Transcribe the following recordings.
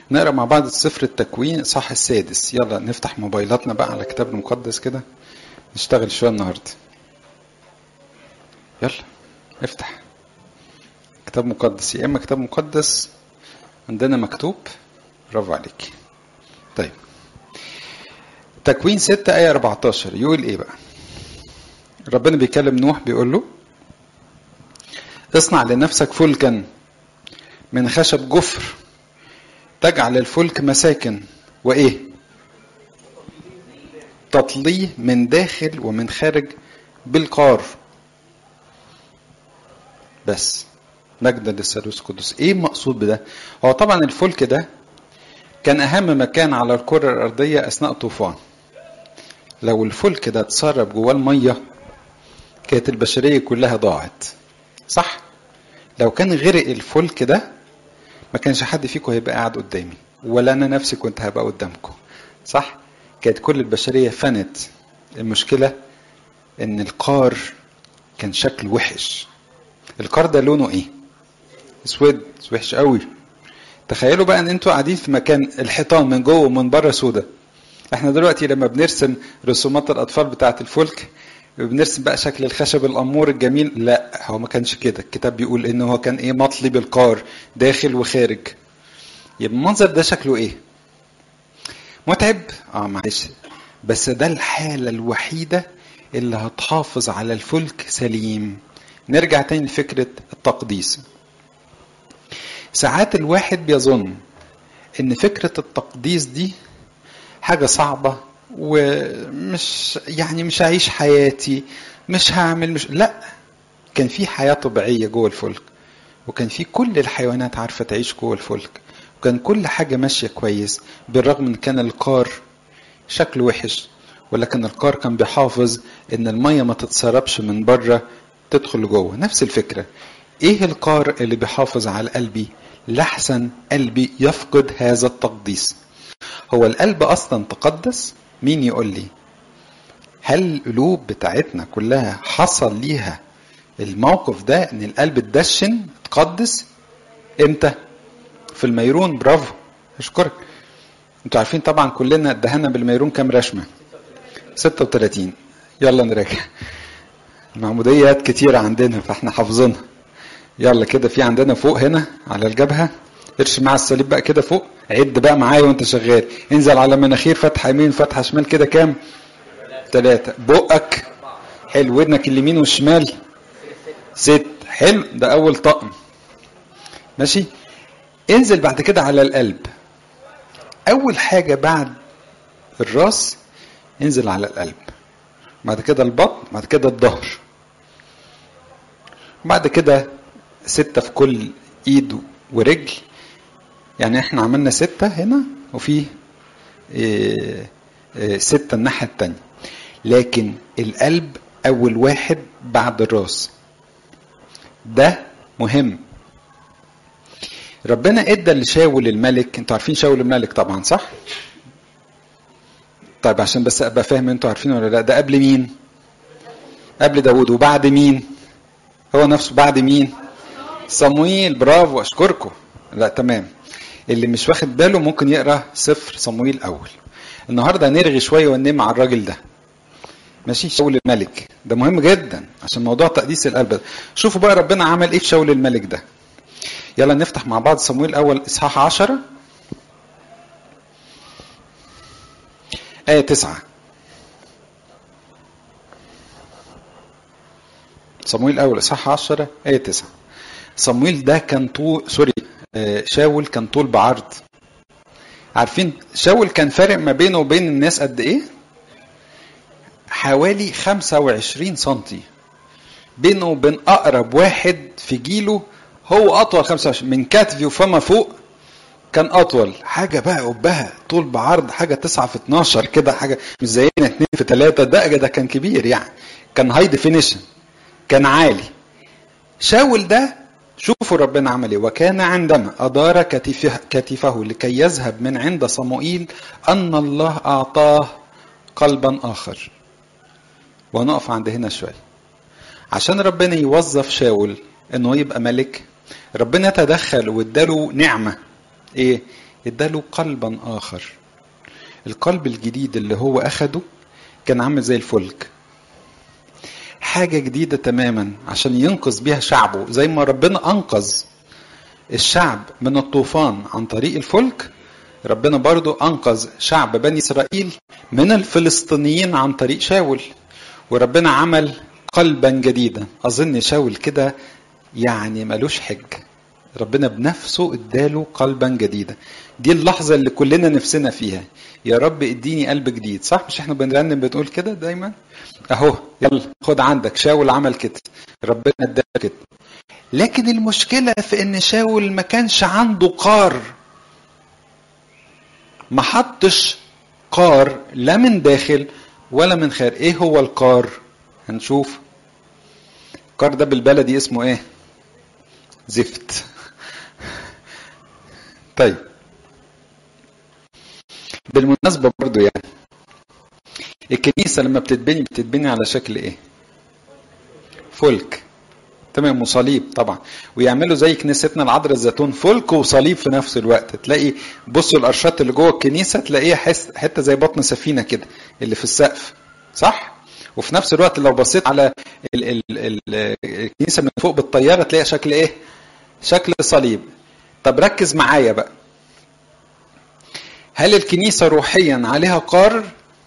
نقرا مع بعض سفر التكوين صح السادس يلا نفتح موبايلاتنا بقى على كتاب المقدس كده نشتغل شويه النهارده يلا افتح كتاب مقدس يا اما كتاب مقدس عندنا مكتوب برافو عليك طيب تكوين 6 آية 14 يقول إيه بقى؟ ربنا بيكلم نوح بيقول له اصنع لنفسك فلكا من خشب جفر تجعل الفلك مساكن وإيه؟ تطليه من داخل ومن خارج بالقار بس مجدا للثالوث القدس ايه المقصود بده هو طبعا الفلك ده كان اهم مكان على الكره الارضيه اثناء الطوفان لو الفلك ده اتسرب جواه الميه كانت البشريه كلها ضاعت صح لو كان غرق الفلك ده ما كانش حد فيكم هيبقى قاعد قدامي ولا انا نفسي كنت هبقى قدامكم صح كانت كل البشريه فنت المشكله ان القار كان شكل وحش القار ده لونه ايه اسود وحش قوي تخيلوا بقى ان انتوا قاعدين في مكان الحيطان من جوه ومن بره سودة احنا دلوقتي لما بنرسم رسومات الاطفال بتاعه الفلك بنرسم بقى شكل الخشب الامور الجميل لا هو ما كانش كده الكتاب بيقول ان هو كان ايه مطلي بالقار داخل وخارج يبقى المنظر ده شكله ايه متعب اه معلش بس ده الحاله الوحيده اللي هتحافظ على الفلك سليم نرجع تاني لفكره التقديس ساعات الواحد بيظن ان فكره التقديس دي حاجه صعبه ومش يعني مش هعيش حياتي مش هعمل مش لا كان في حياه طبيعيه جوه الفلك وكان في كل الحيوانات عارفه تعيش جوه الفلك وكان كل حاجه ماشيه كويس بالرغم ان كان القار شكله وحش ولكن القار كان بيحافظ ان الميه ما تتسربش من بره تدخل جوه نفس الفكره ايه القار اللي بيحافظ على قلبي لحسن قلبي يفقد هذا التقديس هو القلب اصلا تقدس مين يقول لي هل القلوب بتاعتنا كلها حصل ليها الموقف ده ان القلب اتدشن اتقدس امتى في الميرون برافو اشكرك انتوا عارفين طبعا كلنا ادهنا بالميرون كام رشمه 36 يلا نراجع المعموديات كتيرة عندنا فاحنا حافظينها يلا كده في عندنا فوق هنا على الجبهة ارشم مع الصليب بقى كده فوق عد بقى معايا وانت شغال انزل على مناخير فتحة يمين فتحة شمال كده كام ثلاثة بقك حلو ودنك اليمين والشمال ست حلو ده أول طقم ماشي انزل بعد كده على القلب أول حاجة بعد الراس انزل على القلب بعد كده البطن بعد كده الظهر بعد كده ستة في كل ايد ورجل يعني احنا عملنا ستة هنا وفي إيه إيه ستة الناحية التانية لكن القلب أول واحد بعد الراس ده مهم ربنا ادى لشاول الملك انتوا عارفين شاول الملك طبعا صح طيب عشان بس ابقى فاهم انتوا عارفين ولا لا ده قبل مين قبل داود وبعد مين هو نفسه بعد مين صمويل برافو اشكركم لا تمام اللي مش واخد باله ممكن يقرا سفر صمويل اول النهارده هنرغي شويه وننام على الراجل ده ماشي شاول الملك ده مهم جدا عشان موضوع تقديس القلب ده شوفوا بقى ربنا عمل ايه في شاول الملك ده يلا نفتح مع بعض صمويل اول اصحاح عشرة آية تسعة صمويل أول إصحاح عشرة آية تسعة صمويل ده كان طول سوري شاول كان طول بعرض عارفين شاول كان فارق ما بينه وبين الناس قد إيه؟ حوالي 25 سنتي بينه وبين أقرب واحد في جيله هو أطول 25 من كتفي وفما فوق كان اطول حاجه بقى قبها طول بعرض حاجه 9 في 12 كده حاجه مش زينا 2 في 3 ده ده كان كبير يعني كان هاي ديفينيشن كان عالي شاول ده شوفوا ربنا عمل ايه وكان عندما ادار كتفه, كتفه لكي يذهب من عند صموئيل ان الله اعطاه قلبا اخر ونقف عند هنا شويه عشان ربنا يوظف شاول انه يبقى ملك ربنا تدخل واداله نعمه ايه اداله قلبا اخر القلب الجديد اللي هو اخده كان عامل زي الفلك حاجة جديدة تماما عشان ينقذ بيها شعبه زي ما ربنا أنقذ الشعب من الطوفان عن طريق الفلك ربنا برضو أنقذ شعب بني إسرائيل من الفلسطينيين عن طريق شاول وربنا عمل قلبا جديدا أظن شاول كده يعني ملوش حج ربنا بنفسه اداله قلبا جديدا دي اللحظة اللي كلنا نفسنا فيها يا رب اديني قلب جديد صح مش احنا بنرنم بنقول كده دايما اهو يلا خد عندك شاول عمل كده ربنا اداله كده لكن المشكلة في ان شاول ما كانش عنده قار ما حطش قار لا من داخل ولا من خارج ايه هو القار هنشوف القار ده بالبلدي اسمه ايه زفت طيب بالمناسبة برضو يعني الكنيسة لما بتتبني بتتبني على شكل ايه فلك تمام وصليب طبعا ويعملوا زي كنيستنا العذراء الزيتون فلك وصليب في نفس الوقت تلاقي بصوا الارشات اللي جوه الكنيسه تلاقيها حته زي بطن سفينه كده اللي في السقف صح وفي نفس الوقت لو بصيت على ال ال ال الكنيسه من فوق بالطياره تلاقيها شكل ايه شكل صليب طب ركز معايا بقى هل الكنيسه روحيا عليها قار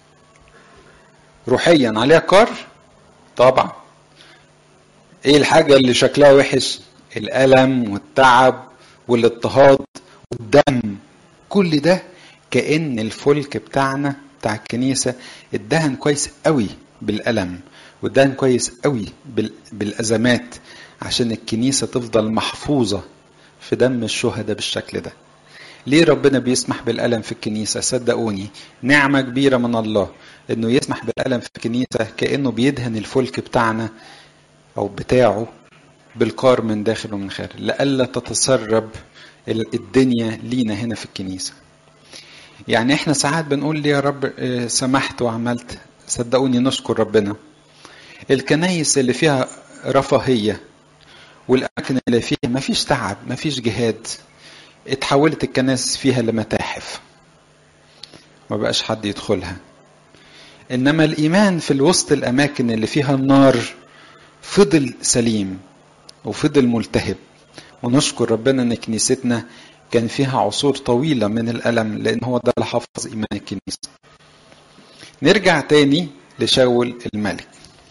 روحيا عليها قار طبعا ايه الحاجة اللي شكلها وحش الألم والتعب والاضطهاد والدم كل ده كأن الفلك بتاعنا بتاع الكنيسة اتدهن كويس قوي بالألم واتدهن كويس قوي بالأزمات عشان الكنيسة تفضل محفوظة في دم الشهداء بالشكل ده ليه ربنا بيسمح بالألم في الكنيسة صدقوني نعمة كبيرة من الله انه يسمح بالألم في الكنيسة كأنه بيدهن الفلك بتاعنا او بتاعه بالقار من داخل ومن خارج لئلا تتسرب الدنيا لينا هنا في الكنيسة يعني احنا ساعات بنقول لي يا رب سمحت وعملت صدقوني نشكر ربنا الكنايس اللي فيها رفاهية والأماكن اللي فيها مفيش تعب مفيش جهاد اتحولت الكنائس فيها لمتاحف ما بقاش حد يدخلها إنما الإيمان في الوسط الأماكن اللي فيها النار فضل سليم وفضل ملتهب ونشكر ربنا ان كنيستنا كان فيها عصور طويله من الالم لان هو ده اللي حفظ ايمان الكنيسه نرجع تاني لشاول الملك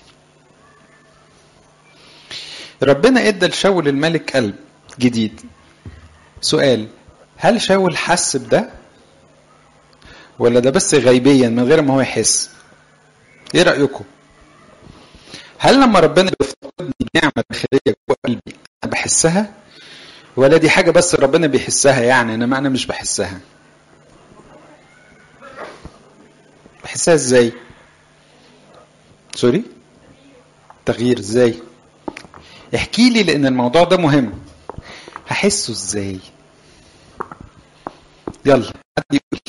ربنا ادى لشاول الملك قلب جديد سؤال هل شاول حس بده ولا ده بس غيبيا من غير ما هو يحس ايه رايكم هل لما ربنا بيفتقدني نعمة داخلية جوه قلبي أنا بحسها؟ ولا دي حاجة بس ربنا بيحسها يعني إنما أنا مش بحسها؟ بحسها إزاي؟ سوري؟ تغيير إزاي؟ احكي لي لأن الموضوع ده مهم. هحسه إزاي؟ يلا حد يقول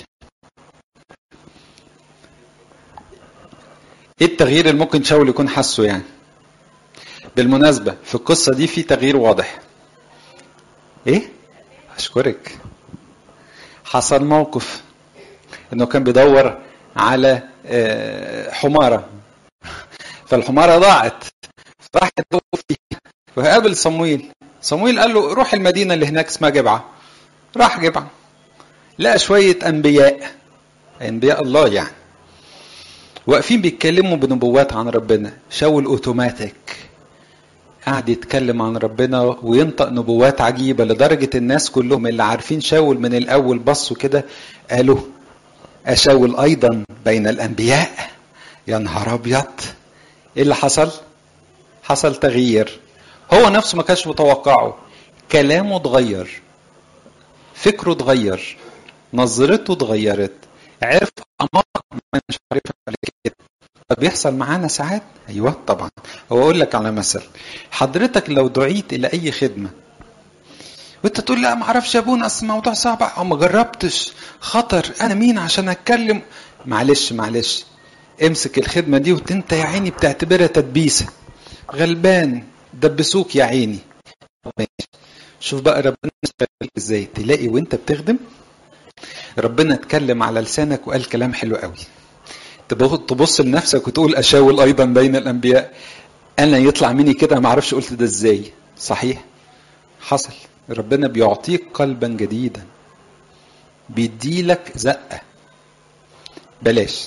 ايه التغيير اللي ممكن شاول يكون حاسه يعني بالمناسبة في القصة دي في تغيير واضح ايه اشكرك حصل موقف انه كان بيدور على حمارة فالحمارة ضاعت راح يدور فيها وقابل صمويل صمويل قال له روح المدينة اللي هناك اسمها جبعة راح جبعة لقى شوية أنبياء أنبياء الله يعني واقفين بيتكلموا بنبوات عن ربنا شاول اوتوماتيك قعد يتكلم عن ربنا وينطق نبوات عجيبة لدرجة الناس كلهم اللي عارفين شاول من الأول بصوا كده قالوا أشاول أيضا بين الأنبياء يا نهار أبيض إيه اللي حصل؟ حصل تغيير هو نفسه ما كانش متوقعه كلامه اتغير فكره اتغير نظرته اتغيرت عرف أعماق ما مش عارفها قبل كده طب بيحصل معانا ساعات ايوه طبعا هو اقول لك على مثل حضرتك لو دعيت الى اي خدمه وانت تقول لا ما اعرفش يا ابونا اصل الموضوع صعب او ما جربتش خطر انا مين عشان اتكلم معلش معلش امسك الخدمه دي وانت يا عيني بتعتبرها تدبيسه غلبان دبسوك يا عيني شوف بقى ربنا ازاي تلاقي وانت بتخدم ربنا اتكلم على لسانك وقال كلام حلو قوي تبص لنفسك وتقول اشاول ايضا بين الانبياء انا يطلع مني كده ما اعرفش قلت ده ازاي صحيح حصل ربنا بيعطيك قلبا جديدا بيديلك زقه بلاش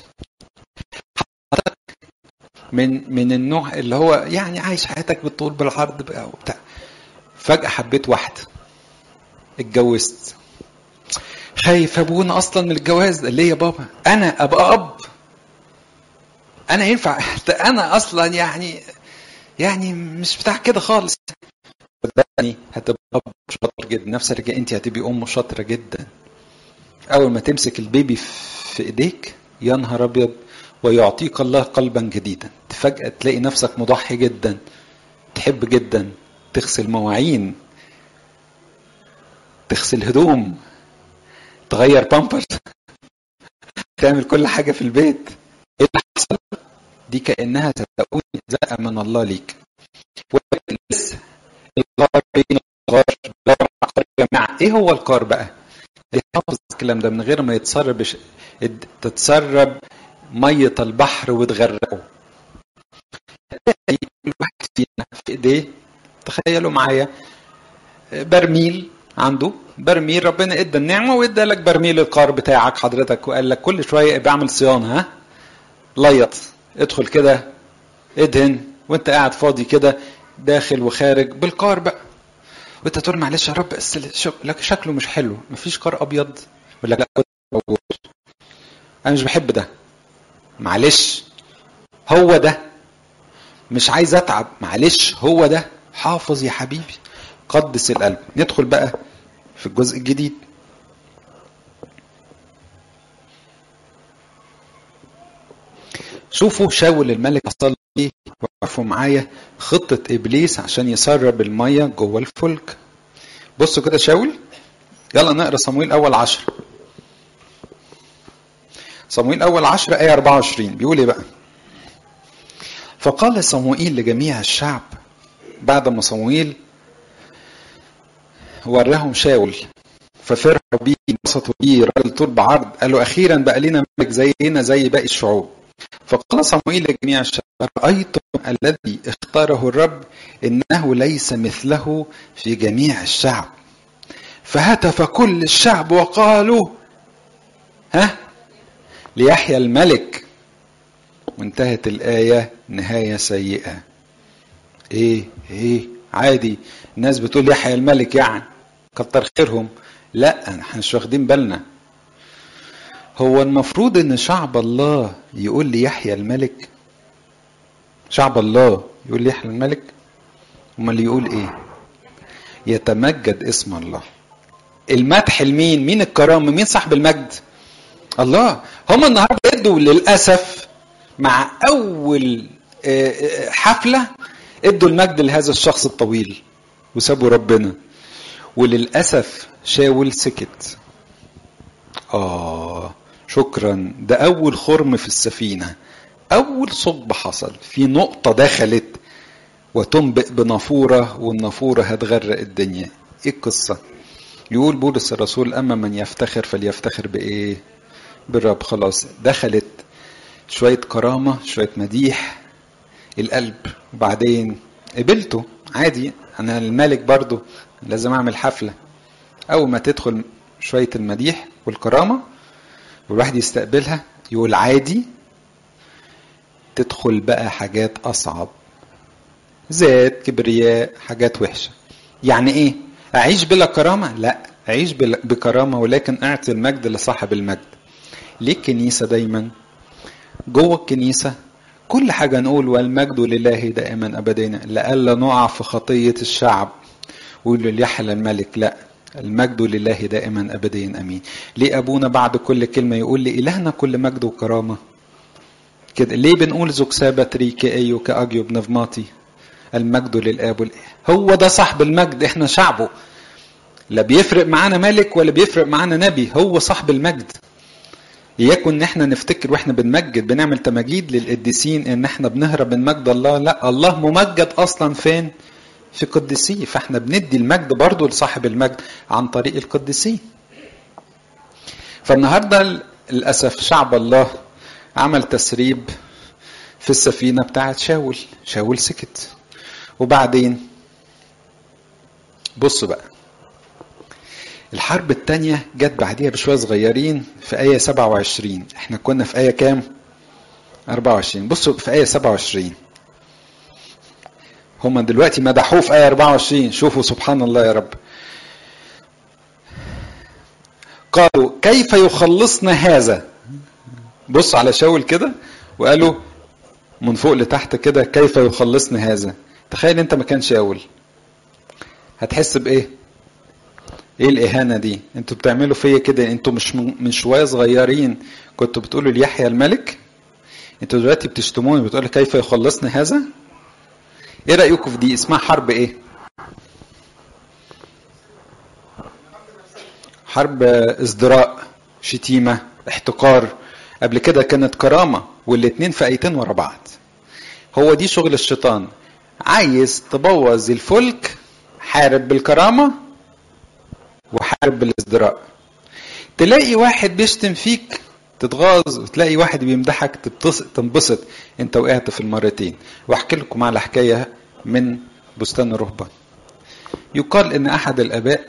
من من النوع اللي هو يعني عايش حياتك بالطول بالعرض بقى وبتاع فجأة حبيت واحدة اتجوزت خايف ابونا اصلا من الجواز ده ليه يا بابا انا ابقى اب انا ينفع انا اصلا يعني يعني مش بتاع كده خالص صدقني هتبقى اب شاطر جدا نفسك انت هتبقي ام شاطره جدا اول ما تمسك البيبي في ايديك يا نهار ابيض ويعطيك الله قلبا جديدا فجاه تلاقي نفسك مضحي جدا تحب جدا تغسل مواعين تغسل هدوم تغير بامبرز تعمل كل حاجه في البيت ايه اللي حصل دي كانها صدقوني زقه من الله ليك ولكن لسه الغار بين الغار يا جماعه ايه هو القار بقى؟ حافظ الكلام ده من غير ما يتسرب بش... تتسرب ميه البحر وتغرقه كل واحد فينا في ايديه تخيلوا معايا برميل عنده برميل ربنا ادى النعمه وادى لك برميل القار بتاعك حضرتك وقال لك كل شويه بعمل صيانه ها ليط ادخل كده ادهن وانت قاعد فاضي كده داخل وخارج بالقار بقى وانت تقول معلش يا رب بس شكله مش حلو مفيش قار ابيض ولا لا موجود انا مش بحب ده معلش هو ده مش عايز اتعب معلش هو ده حافظ يا حبيبي قدس القلب ندخل بقى في الجزء الجديد شوفوا شاول الملك حصل ايه وقفوا معايا خطة ابليس عشان يسرب المية جوه الفلك بصوا كده شاول يلا نقرا صمويل اول عشر صمويل اول عشر ايه 24 بيقول ايه بقى فقال صموئيل لجميع الشعب بعد ما صموئيل وراهم شاول ففرحوا بيه انبسطوا بيه راجل طول بعرض قالوا اخيرا بقى لنا ملك زينا زي باقي الشعوب فقال صموئيل لجميع الشعب رايتم الذي اختاره الرب انه ليس مثله في جميع الشعب فهتف كل الشعب وقالوا ها ليحيى الملك وانتهت الآية نهاية سيئة ايه ايه عادي الناس بتقول يحيى الملك يعني كتر خيرهم لا احنا مش واخدين بالنا هو المفروض ان شعب الله يقول لي يحيى الملك شعب الله يقول لي يحيى الملك امال يقول ايه يتمجد اسم الله المدح لمين مين الكرامه مين صاحب المجد الله هم النهارده ادوا للاسف مع اول حفله ادوا المجد لهذا الشخص الطويل وسابوا ربنا وللاسف شاول سكت اه شكرا ده اول خرم في السفينه اول صب حصل في نقطه دخلت وتنبئ بنافوره والنافوره هتغرق الدنيا ايه القصه يقول بولس الرسول اما من يفتخر فليفتخر بايه بالرب خلاص دخلت شويه كرامه شويه مديح القلب وبعدين قبلته عادي انا الملك برضو لازم اعمل حفله اول ما تدخل شويه المديح والكرامه والواحد يستقبلها يقول عادي تدخل بقى حاجات اصعب ذات كبرياء حاجات وحشه يعني ايه اعيش بلا كرامه لا اعيش بكرامه ولكن اعطي المجد لصاحب المجد ليه الكنيسه دايما جوه الكنيسه كل حاجه نقول والمجد لله دائما ابدين لئلا نقع في خطيه الشعب ويقول يحيى الملك لا المجد لله دائما ابديا امين ليه ابونا بعد كل كلمه يقول لي الهنا كل مجد وكرامه كده ليه بنقول زوكسابا تريكي ايو كاجيو بنفماتي المجد للاب والإله هو ده صاحب المجد احنا شعبه لا بيفرق معانا ملك ولا بيفرق معانا نبي هو صاحب المجد يكن ان احنا نفتكر واحنا بنمجد بنعمل تماجيد للقديسين ان احنا بنهرب من مجد الله لا الله ممجد اصلا فين في قديسيه فاحنا بندي المجد برضه لصاحب المجد عن طريق القديسين فالنهارده للاسف شعب الله عمل تسريب في السفينه بتاعت شاول شاول سكت وبعدين بصوا بقى الحرب الثانية جت بعديها بشوية صغيرين في آية 27 احنا كنا في آية كام؟ 24 بصوا في آية 27 هما دلوقتي مدحوه في آية 24 شوفوا سبحان الله يا رب قالوا كيف يخلصنا هذا بص على شاول كده وقالوا من فوق لتحت كده كيف يخلصنا هذا تخيل انت مكان شاول هتحس بايه ايه الاهانه دي انتوا بتعملوا فيا كده انتوا مش من شويه صغيرين كنتوا بتقولوا ليحيى الملك انتوا دلوقتي بتشتموني بتقولوا كيف يخلصنا هذا ايه رايكم في دي اسمها حرب ايه حرب ازدراء شتيمه احتقار قبل كده كانت كرامه والاتنين في ايتين ورا بعض هو دي شغل الشيطان عايز تبوظ الفلك حارب بالكرامه وحارب بالازدراء تلاقي واحد بيشتم فيك تتغاظ وتلاقي واحد بيمدحك تنبسط انت وقعت في المرتين واحكي لكم على حكايه من بستان الرهبان يقال ان احد الاباء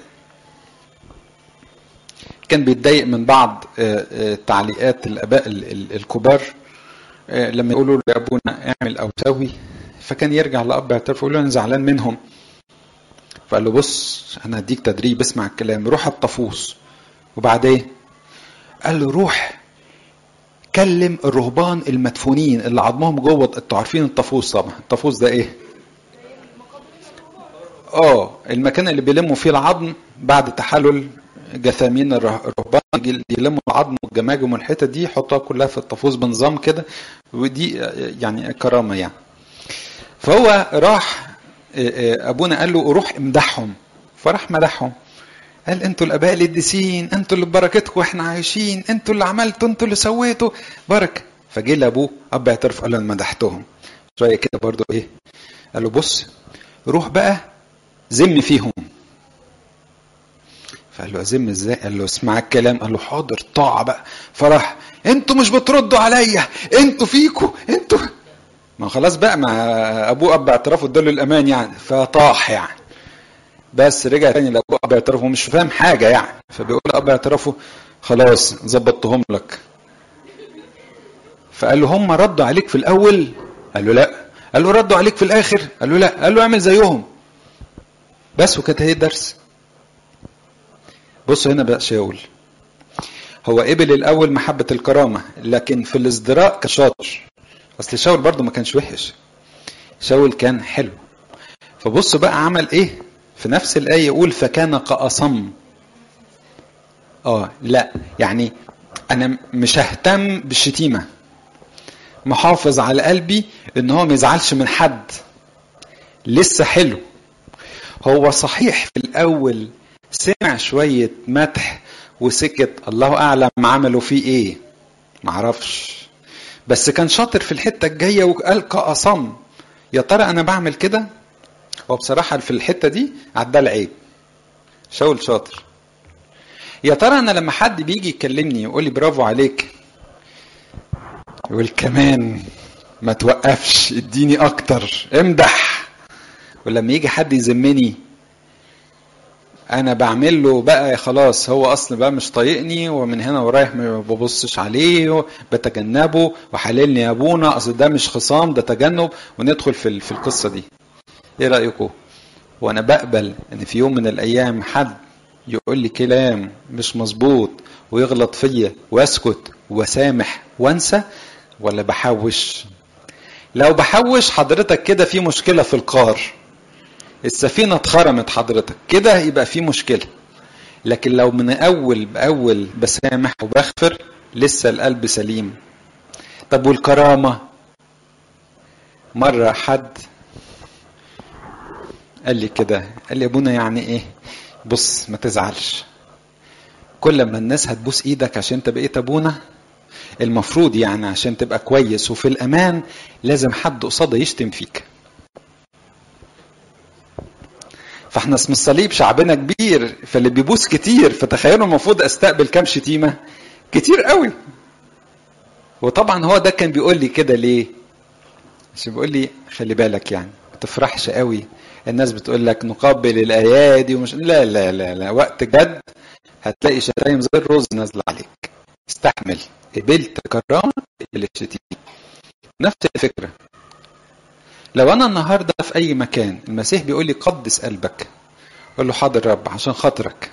كان بيتضايق من بعض تعليقات الاباء الكبار لما يقولوا له يا ابونا اعمل او سوي فكان يرجع لاب اعترف يقول له انا زعلان منهم فقال له بص انا هديك تدريب اسمع الكلام روح الطفوس وبعدين قال له روح كلم الرهبان المدفونين اللي عظمهم جوه انتوا عارفين الطفوس طبعا الطفوس ده ايه اه المكان اللي بيلموا فيه العظم بعد تحلل جثامين الرهبان يلموا العظم والجماجم والحتت دي يحطوها كلها في الطفوس بنظام كده ودي يعني كرامه يعني فهو راح ابونا قال له روح امدحهم فراح مدحهم قال انتوا الاباء القديسين انتوا اللي ببركتكم واحنا عايشين انتوا اللي عملتوا انتوا اللي سويتوا بركه فجه لابوه اب اعترف قال له انا مدحتهم شويه كده برضو ايه قال له بص روح بقى ذم فيهم فقال له ازم ازاي قال له اسمع الكلام قال له حاضر طاعه بقى فراح انتوا مش بتردوا عليا انتوا فيكوا انتوا ما خلاص بقى مع ابوه اب اعترافه اداله الامان يعني فطاح يعني بس رجع تاني لابوه اب اعترافه مش فاهم حاجه يعني فبيقول اب اعترافه خلاص ظبطتهم لك فقال له هم ردوا عليك في الاول قال له لا قال له ردوا عليك في الاخر قال له لا قال له اعمل زيهم بس وكانت هي الدرس بصوا هنا بقى شاول هو قبل الاول محبه الكرامه لكن في الازدراء كان شاطر اصل شاول برضه ما كانش وحش شاول كان حلو فبص بقى عمل ايه في نفس الايه يقول فكان كاصم اه لا يعني انا مش ههتم بالشتيمه محافظ على قلبي ان هو ما يزعلش من حد لسه حلو هو صحيح في الاول سمع شويه مدح وسكت الله اعلم عملوا فيه ايه معرفش بس كان شاطر في الحته الجايه وقال كأصم يا ترى انا بعمل كده هو بصراحه في الحته دي عدى العيب شاول شاطر يا ترى انا لما حد بيجي يكلمني يقول لي برافو عليك يقول كمان ما توقفش اديني اكتر امدح ولما يجي حد يذمني انا بعمل له بقى خلاص هو اصلا بقى مش طايقني ومن هنا ورايح ما ببصش عليه بتجنبه وحللني يا ابونا اصل ده مش خصام ده تجنب وندخل في في القصه دي ايه رايكم وانا بقبل ان في يوم من الايام حد يقول لي كلام مش مظبوط ويغلط فيا واسكت واسامح وانسى ولا بحوش لو بحوش حضرتك كده في مشكله في القار السفينة اتخرمت حضرتك كده يبقى في مشكلة لكن لو من أول بأول بسامح وبغفر لسه القلب سليم طب والكرامة مرة حد قال لي كده قال لي يا ابونا يعني ايه بص ما تزعلش كل ما الناس هتبوس ايدك عشان انت بقيت ابونا المفروض يعني عشان تبقى كويس وفي الامان لازم حد قصاده يشتم فيك فاحنا اسم الصليب شعبنا كبير فاللي بيبوس كتير فتخيلوا المفروض استقبل كام شتيمه كتير قوي وطبعا هو ده كان بيقول لي كده ليه عشان بيقول لي خلي بالك يعني ما تفرحش قوي الناس بتقول لك نقبل الايادي ومش لا لا لا لا وقت جد هتلاقي شتايم زي الرز نازله عليك استحمل قبلت كرامه قبل الشتيمه نفس الفكره لو انا النهارده في اي مكان المسيح بيقول لي قدس قلبك اقول له حاضر رب عشان خاطرك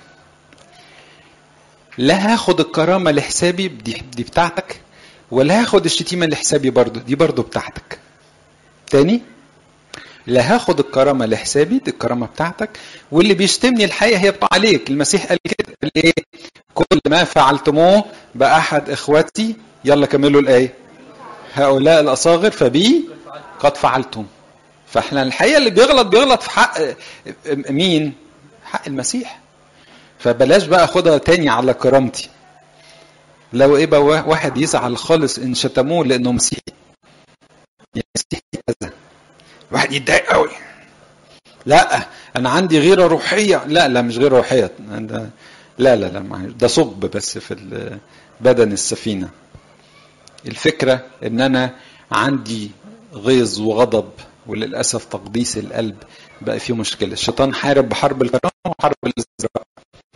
لا هاخد الكرامه لحسابي دي, دي بتاعتك ولا هاخد الشتيمه لحسابي برضه دي برضه بتاعتك تاني لا هاخد الكرامة لحسابي دي الكرامة بتاعتك واللي بيشتمني الحقيقة هي بتاع عليك المسيح قال كده قال ايه كل ما فعلتموه بأحد إخوتي يلا كملوا الآية هؤلاء الأصاغر فبي قد فعلتم فاحنا الحقيقة اللي بيغلط بيغلط في حق مين حق المسيح فبلاش بقى اخدها تاني على كرامتي لو ايه بقى واحد يزعل خالص ان شتموه لانه مسيحي يا مسيحي كذا واحد يتضايق قوي لا انا عندي غيره روحيه لا لا مش غير روحيه ده لا لا لا ده صب بس في بدن السفينه الفكره ان انا عندي غيظ وغضب وللاسف تقديس القلب بقى فيه مشكله الشيطان حارب بحرب الكرامه وحرب الازدراء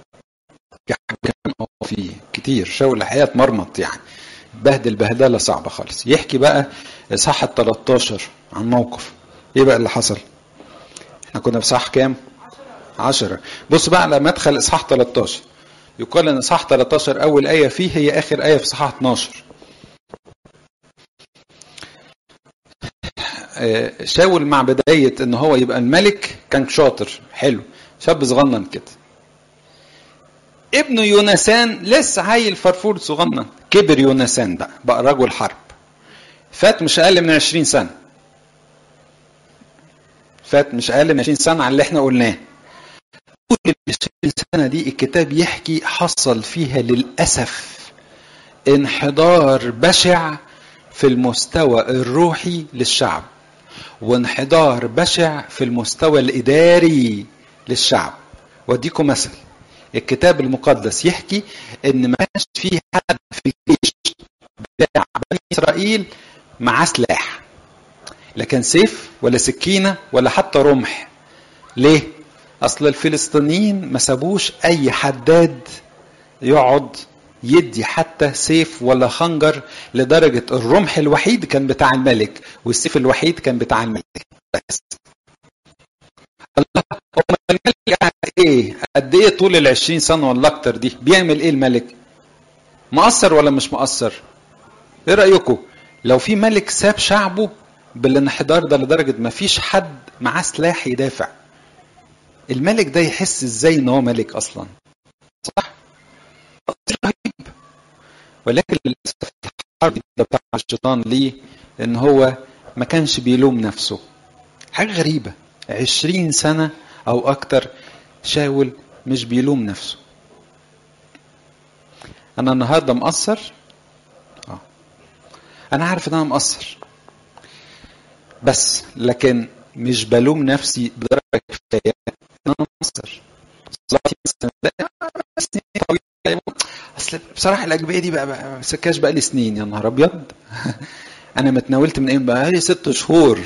في كتير شاول الحقيقه اتمرمط يعني بهدل بهدله صعبه خالص يحكي بقى اصحاح ال 13 عن موقف ايه بقى اللي حصل احنا كنا في صح كام عشرة بص بقى على مدخل اصحاح 13 يقال ان اصحاح 13 اول ايه فيه هي اخر ايه في اصحاح 12 شاول مع بداية ان هو يبقى الملك كان شاطر حلو شاب صغنن كده ابنه يونسان لسه عيل فرفور صغنن كبر يونسان بقى بقى رجل حرب فات مش اقل من 20 سنه فات مش اقل من 20 سنه على اللي احنا قلناه طول ال 20 سنه دي الكتاب يحكي حصل فيها للاسف انحدار بشع في المستوى الروحي للشعب وانحدار بشع في المستوى الاداري للشعب واديكم مثل الكتاب المقدس يحكي ان ما كانش فيه حد في الجيش بتاع بني اسرائيل معاه سلاح لا كان سيف ولا سكينه ولا حتى رمح ليه اصل الفلسطينيين ما سابوش اي حداد يقعد يدي حتى سيف ولا خنجر لدرجة الرمح الوحيد كان بتاع الملك والسيف الوحيد كان بتاع الملك بس الله هو الملك قاعد ايه قد ايه طول ال 20 سنة ولا اكتر دي بيعمل ايه الملك مقصر ولا مش مقصر ايه رأيكم لو في ملك ساب شعبه بالانحدار ده لدرجة ما فيش حد معاه سلاح يدافع الملك ده يحس ازاي ان هو ملك اصلا صح رهيب ولكن للاسف الحرب بتاع الشيطان ليه ان هو ما كانش بيلوم نفسه حاجه غريبه عشرين سنه او اكتر شاول مش بيلوم نفسه انا النهارده مقصر اه انا عارف ان انا مقصر بس لكن مش بلوم نفسي بدرجه كفايه ان انا مقصر سنين طويله اصل بصراحه الاجبيه دي بقى, بقى ما سكاش بقى لي سنين يا نهار ابيض انا متناولت من ايه بقى لي ست شهور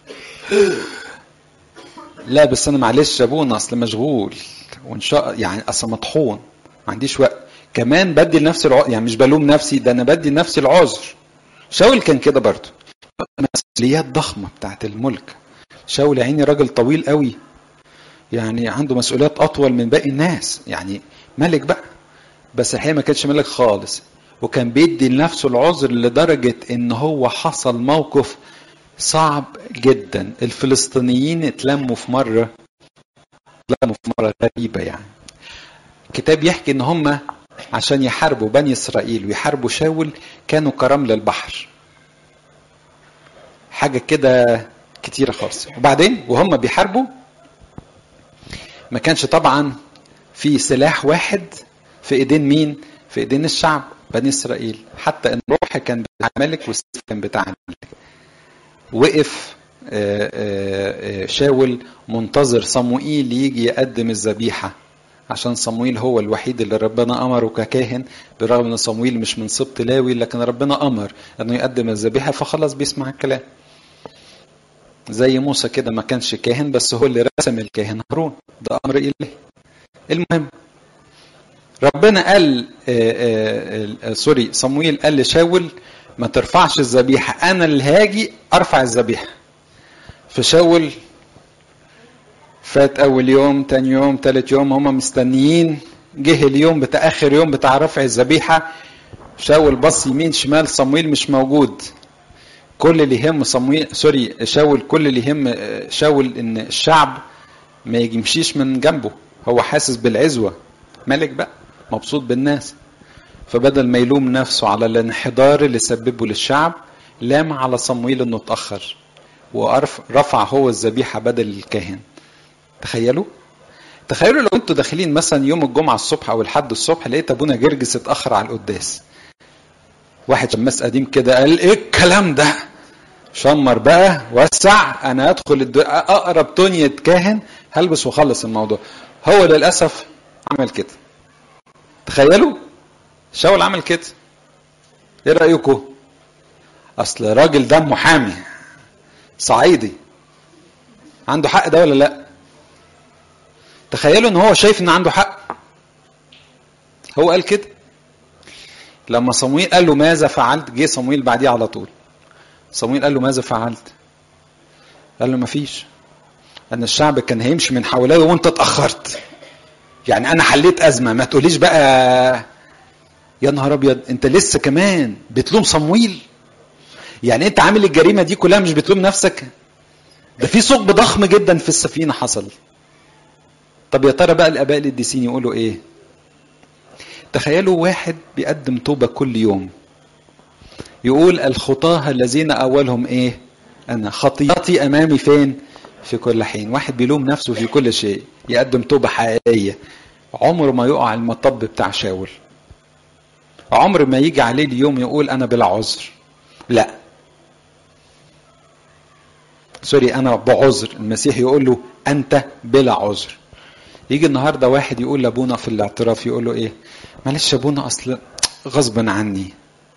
لا بس انا معلش يا ابونا اصل مشغول وان شاء يعني اصل مطحون ما عنديش وقت كمان بدي لنفسي العذر يعني مش بلوم نفسي ده انا بدي لنفسي العذر شاول كان كده برضه مسؤوليات ضخمه بتاعت الملك شاول يا عيني راجل طويل قوي يعني عنده مسؤوليات اطول من باقي الناس يعني ملك بقى بس الحقيقه ما كانش ملك خالص وكان بيدي لنفسه العذر لدرجه ان هو حصل موقف صعب جدا الفلسطينيين اتلموا في مره اتلموا في مره غريبه يعني الكتاب يحكي ان هم عشان يحاربوا بني اسرائيل ويحاربوا شاول كانوا كرمل البحر حاجه كده كتيره خالص وبعدين وهم بيحاربوا ما كانش طبعا في سلاح واحد في ايدين مين في ايدين الشعب بني اسرائيل حتى ان الروح كان بتاع الملك والسيف كان بتاع الملك وقف شاول منتظر صموئيل يجي يقدم الذبيحه عشان صمويل هو الوحيد اللي ربنا امره ككاهن برغم ان صمويل مش من سبط لاوي لكن ربنا امر انه يقدم الذبيحه فخلاص بيسمع الكلام زي موسى كده ما كانش كاهن بس هو اللي رسم الكاهن هارون ده امر الهي المهم ربنا قال آآ آآ سوري صمويل قال لشاول ما ترفعش الذبيحه انا اللي هاجي ارفع الذبيحه فشاول فات اول يوم تاني يوم تالت يوم هم مستنيين جه اليوم بتاع اخر يوم بتاع رفع الذبيحه شاول بص يمين شمال صمويل مش موجود كل اللي يهم صمويل سوري شاول كل اللي يهم شاول ان الشعب ما يمشيش من جنبه هو حاسس بالعزوه ملك بقى مبسوط بالناس فبدل ما يلوم نفسه على الانحدار اللي سببه للشعب لام على صمويل انه اتاخر ورفع هو الذبيحه بدل الكاهن تخيلوا تخيلوا لو انتوا داخلين مثلا يوم الجمعه الصبح او الحد الصبح لقيت ابونا جرجس اتاخر على القداس واحد شماس قديم كده قال ايه الكلام ده شمر بقى وسع انا ادخل الدو... اقرب تونية كاهن هلبس واخلص الموضوع هو للاسف عمل كده تخيلوا شاول عمل كده ايه رايكم اصل راجل ده محامي صعيدي عنده حق ده ولا لا تخيلوا ان هو شايف ان عنده حق هو قال كده لما صمويل قال له ماذا فعلت جه صمويل بعديه على طول صمويل قال له ماذا فعلت قال له مفيش ان الشعب كان هيمشي من حوالي وانت اتاخرت يعني انا حليت ازمه ما تقوليش بقى يا نهار ابيض انت لسه كمان بتلوم صمويل يعني انت عامل الجريمه دي كلها مش بتلوم نفسك ده في ثقب ضخم جدا في السفينه حصل طب يا ترى بقى الاباء القديسين يقولوا ايه تخيلوا واحد بيقدم توبه كل يوم يقول الخطاه الذين اولهم ايه انا خطيئتي امامي فين في كل حين واحد بيلوم نفسه في كل شيء يقدم توبه حقيقيه عمره ما يقع المطب بتاع شاول عمر ما يجي عليه اليوم يقول انا بلا عذر لا سوري انا بعذر المسيح يقول له انت بلا عذر يجي النهارده واحد يقول لابونا في الاعتراف يقول له ايه معلش يا ابونا اصل غصبا عني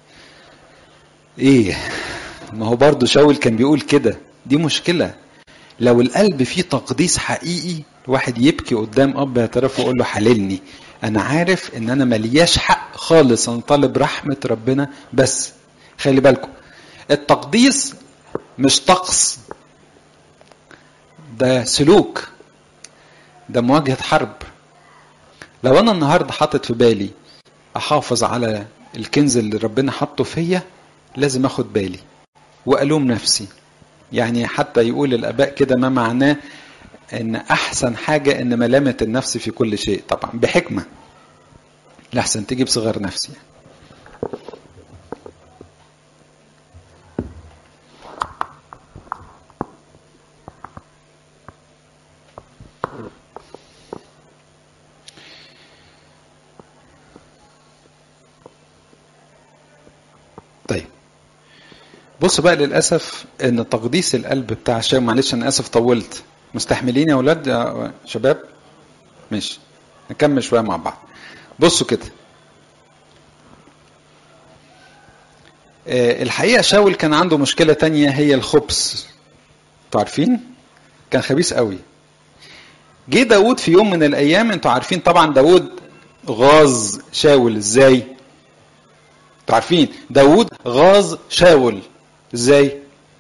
ايه ما هو برضه شاول كان بيقول كده دي مشكله لو القلب فيه تقديس حقيقي الواحد يبكي قدام اب اعتراف ويقول له حللني انا عارف ان انا ملياش حق خالص انا طالب رحمه ربنا بس خلي بالكم التقديس مش طقس ده سلوك ده مواجهه حرب لو انا النهارده حاطط في بالي احافظ على الكنز اللي ربنا حطه فيا لازم اخد بالي والوم نفسي يعني حتى يقول الاباء كده ما معناه ان احسن حاجه ان ملامه النفس في كل شيء طبعا بحكمه لاحسن تجيب صغر نفسي يعني. طيب بص بقى للاسف ان تقديس القلب بتاع الشام معلش انا اسف طولت مستحملين يا اولاد يا شباب ماشي نكمل شويه مع بعض بصوا كده آه الحقيقه شاول كان عنده مشكله تانية هي الخبث انتوا عارفين كان خبيث قوي جه داود في يوم من الايام انتوا عارفين طبعا داود غاظ شاول ازاي انتوا عارفين داود غاظ شاول ازاي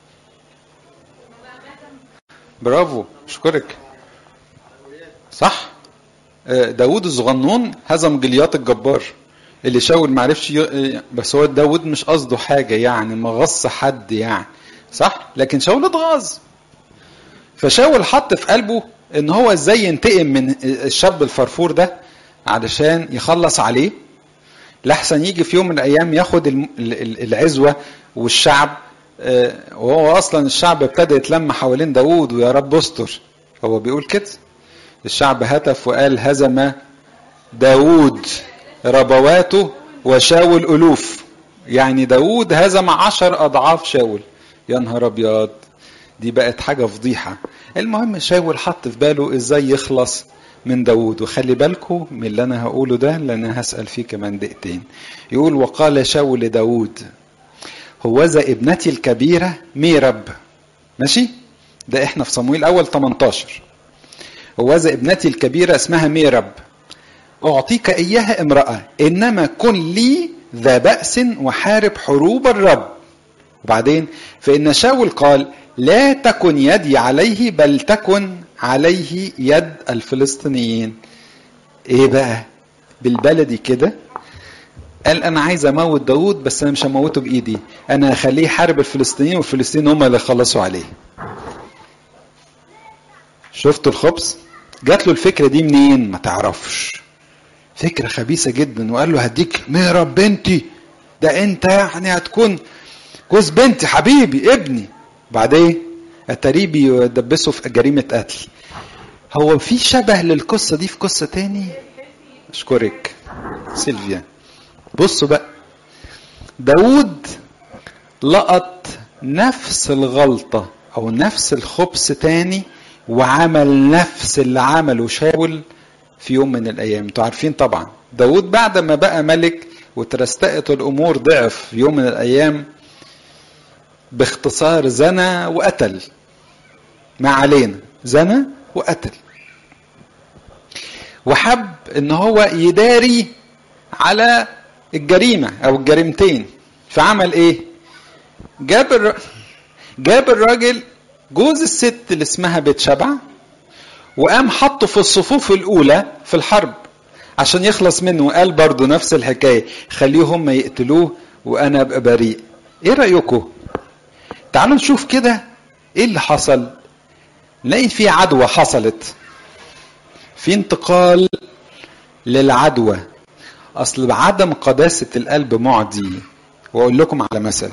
برافو اشكرك صح داود الصغنون هزم جليات الجبار اللي شاول ما عرفش ي... بس هو داود مش قصده حاجة يعني ما غص حد يعني صح لكن شاول اتغاظ فشاول حط في قلبه ان هو ازاي ينتقم من الشاب الفرفور ده علشان يخلص عليه لحسن يجي في يوم من الايام ياخد العزوه والشعب وهو اصلا الشعب ابتدى يتلم حوالين داوود ويا رب استر هو بيقول كده الشعب هتف وقال هزم داوود ربواته وشاول ألوف يعني داوود هزم عشر أضعاف شاول يا نهار أبيض دي بقت حاجة فضيحة المهم شاول حط في باله إزاي يخلص من داود وخلي بالكم من اللي انا هقوله ده لان انا هسأل فيه كمان دقيقتين يقول وقال شاول لداود هوذا ابنتي الكبيرة ميرب ماشي ده احنا في صمويل اول 18 هوذا ابنتي الكبيرة اسمها ميرب أعطيك إياها امرأة إنما كن لي ذا بأس وحارب حروب الرب وبعدين فإن شاول قال لا تكن يدي عليه بل تكن عليه يد الفلسطينيين ايه بقى بالبلدي كده قال انا عايز اموت داود بس انا مش هموته بايدي انا هخليه يحارب الفلسطينيين والفلسطينيين هم اللي خلصوا عليه شفتوا الخبز جات له الفكره دي منين ما تعرفش فكره خبيثه جدا وقال له هديك مهرب بنتي ده انت يعني هتكون جوز بنتي حبيبي ابني بعدين اتاريه بيدبسه في جريمه قتل هو في شبه للقصه دي في قصه تاني اشكرك سيلفيا بصوا بقى داود لقط نفس الغلطه او نفس الخبث تاني وعمل نفس اللي عمله شاول في يوم من الايام انتوا عارفين طبعا داود بعد ما بقى ملك وترستقت الامور ضعف في يوم من الايام باختصار زنى وقتل ما علينا زنى وقتل وحب ان هو يداري على الجريمه او الجريمتين فعمل ايه جاب الر... جاب الراجل جوز الست اللي اسمها بتشبع وقام حطه في الصفوف الاولى في الحرب عشان يخلص منه قال برضه نفس الحكايه خليهم ما يقتلوه وانا ابقى بريء ايه رايكم تعالوا نشوف كده ايه اللي حصل نلاقي في عدوى حصلت في انتقال للعدوى اصل عدم قداسه القلب معدي واقول لكم على مثل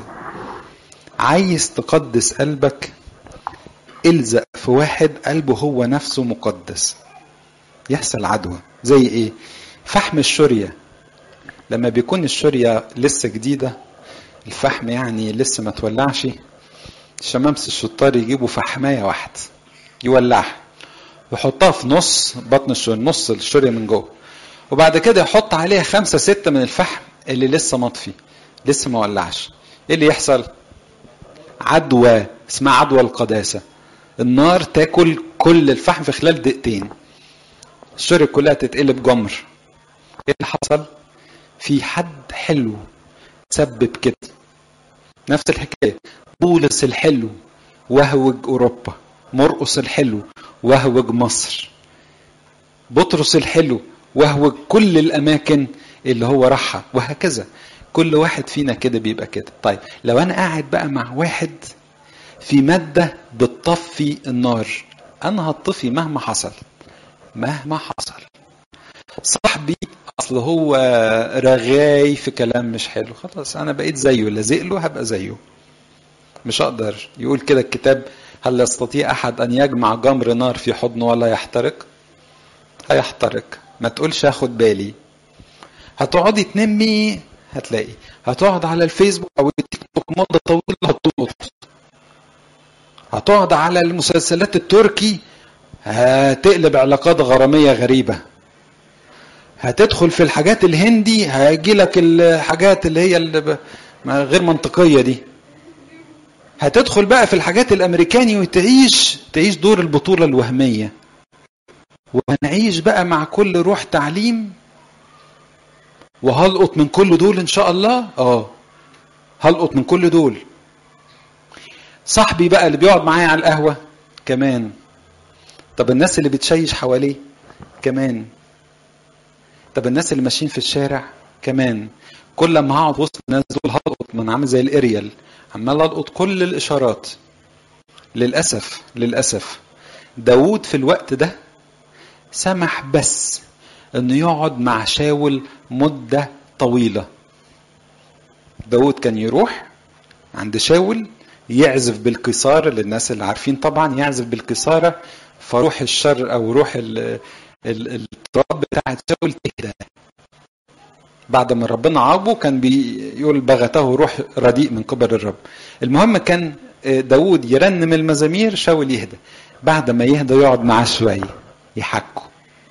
عايز تقدس قلبك الزق في واحد قلبه هو نفسه مقدس يحصل عدوى زي ايه فحم الشوريه لما بيكون الشوريه لسه جديده الفحم يعني لسه ما تولعش الشمامس الشطار يجيبوا فحمايه واحده يولعها ويحطها في نص بطن الشوريه نص الشوريه من جوه وبعد كده يحط عليها خمسة ستة من الفحم اللي لسه مطفي لسه ما ولعش ايه اللي يحصل عدوى اسمها عدوى القداسة النار تاكل كل الفحم في خلال دقيقتين الشورية كلها تتقلب جمر ايه اللي حصل في حد حلو تسبب كده نفس الحكاية بولس الحلو وهوج أوروبا مرقس الحلو وهوج مصر بطرس الحلو وهو كل الاماكن اللي هو راحها وهكذا كل واحد فينا كده بيبقى كده طيب لو انا قاعد بقى مع واحد في ماده بتطفي النار انا هطفي مهما حصل مهما حصل صاحبي اصل هو رغاي في كلام مش حلو خلاص انا بقيت زيه لازق له هبقى زيه مش هقدر يقول كده الكتاب هل يستطيع احد ان يجمع جمر نار في حضنه ولا يحترق هيحترق ما تقولش هاخد بالي هتقعدي تنمي هتلاقي هتقعد على الفيسبوك او التيك توك مده طويله هتطوط هتقعد على المسلسلات التركي هتقلب علاقات غراميه غريبه هتدخل في الحاجات الهندي هيجي لك الحاجات اللي هي اللي غير منطقيه دي هتدخل بقى في الحاجات الامريكاني وتعيش تعيش دور البطوله الوهميه وهنعيش بقى مع كل روح تعليم وهلقط من كل دول ان شاء الله اه هلقط من كل دول صاحبي بقى اللي بيقعد معايا على القهوه كمان طب الناس اللي بتشيش حواليه كمان طب الناس اللي ماشيين في الشارع كمان كل ما هقعد وسط الناس دول هلقط من عامل زي الاريال عمال القط كل الاشارات للاسف للاسف داوود في الوقت ده سمح بس انه يقعد مع شاول مدة طويلة داود كان يروح عند شاول يعزف بالقيصارة للناس اللي عارفين طبعا يعزف بالقيصارة فروح الشر او روح التراب بتاعت شاول تهدى بعد ما ربنا عاقبه كان بيقول بغته روح رديء من قبل الرب المهم كان داود يرنم المزامير شاول يهدى بعد ما يهدى يقعد معاه شويه يحكوا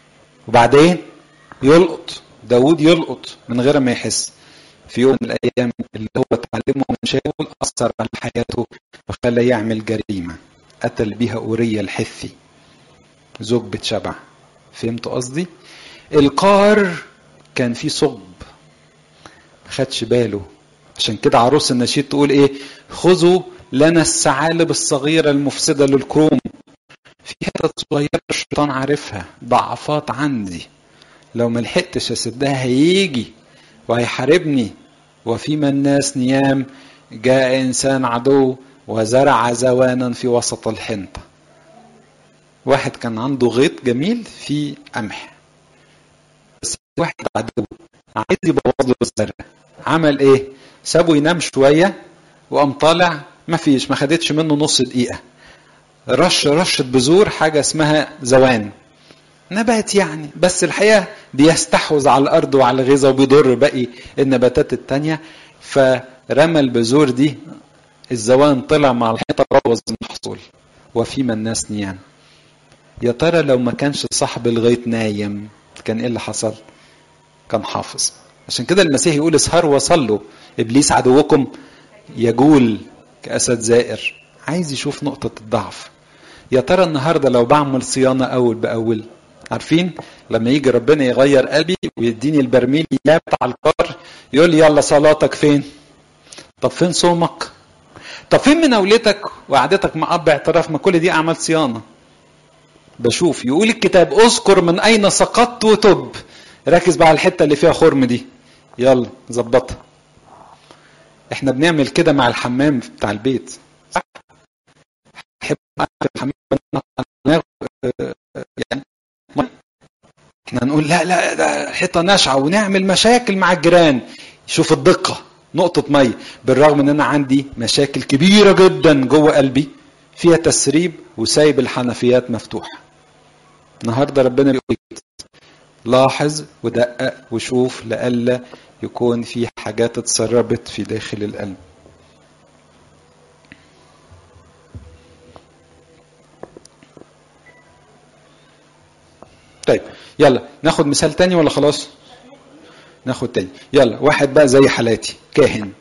وبعدين يلقط داود يلقط من غير ما يحس في يوم من الايام اللي هو اتعلمه من شاول اثر على حياته وخلى يعمل جريمه قتل بيها اوريا الحثي زوج بتشبع فهمت قصدي القار كان فيه صب خدش باله عشان كده عروس النشيد تقول ايه خذوا لنا الثعالب الصغيرة المفسدة للكروم في حتت صغيرة الشيطان عارفها ضعفات عندي لو ما لحقتش اسدها هيجي وهيحاربني وفيما الناس نيام جاء انسان عدو وزرع زوانا في وسط الحنطة واحد كان عنده غيط جميل فيه قمح بس واحد عدو عايز يبوظ له الزرع عمل ايه سابه ينام شويه وقام طالع ما فيش ما خدتش منه نص دقيقه رش رشة بذور حاجة اسمها زوان نبات يعني بس الحقيقة بيستحوذ على الأرض وعلى الغذاء وبيضر باقي النباتات التانية فرمى البذور دي الزوان طلع مع الحيطة بوظ المحصول وفيما الناس نيام يا ترى لو ما كانش صاحب الغيط نايم كان ايه اللي حصل؟ كان حافظ عشان كده المسيح يقول اسهروا وصلوا ابليس عدوكم يجول كاسد زائر عايز يشوف نقطه الضعف يا ترى النهارده لو بعمل صيانه اول باول عارفين لما يجي ربنا يغير قلبي ويديني البرميل بتاع القار يقول لي يلا صلاتك فين طب فين صومك طب فين مناولتك وقعدتك مع اب اعتراف ما كل دي اعمال صيانه بشوف يقول الكتاب اذكر من اين سقطت وتب ركز بقى على الحته اللي فيها خرم دي يلا ظبطها احنا بنعمل كده مع الحمام بتاع البيت صح احب الحمام يعني احنا نقول لا لا ده حيطه ناشعه ونعمل مشاكل مع الجيران شوف الدقه نقطه ميه بالرغم ان انا عندي مشاكل كبيره جدا جوه قلبي فيها تسريب وسايب الحنفيات مفتوحه النهارده ربنا بيقول لاحظ ودقق وشوف لئلا يكون في حاجات اتسربت في داخل القلب طيب يلا ناخد مثال تاني ولا خلاص ناخد تاني يلا واحد بقى زي حالاتي كاهن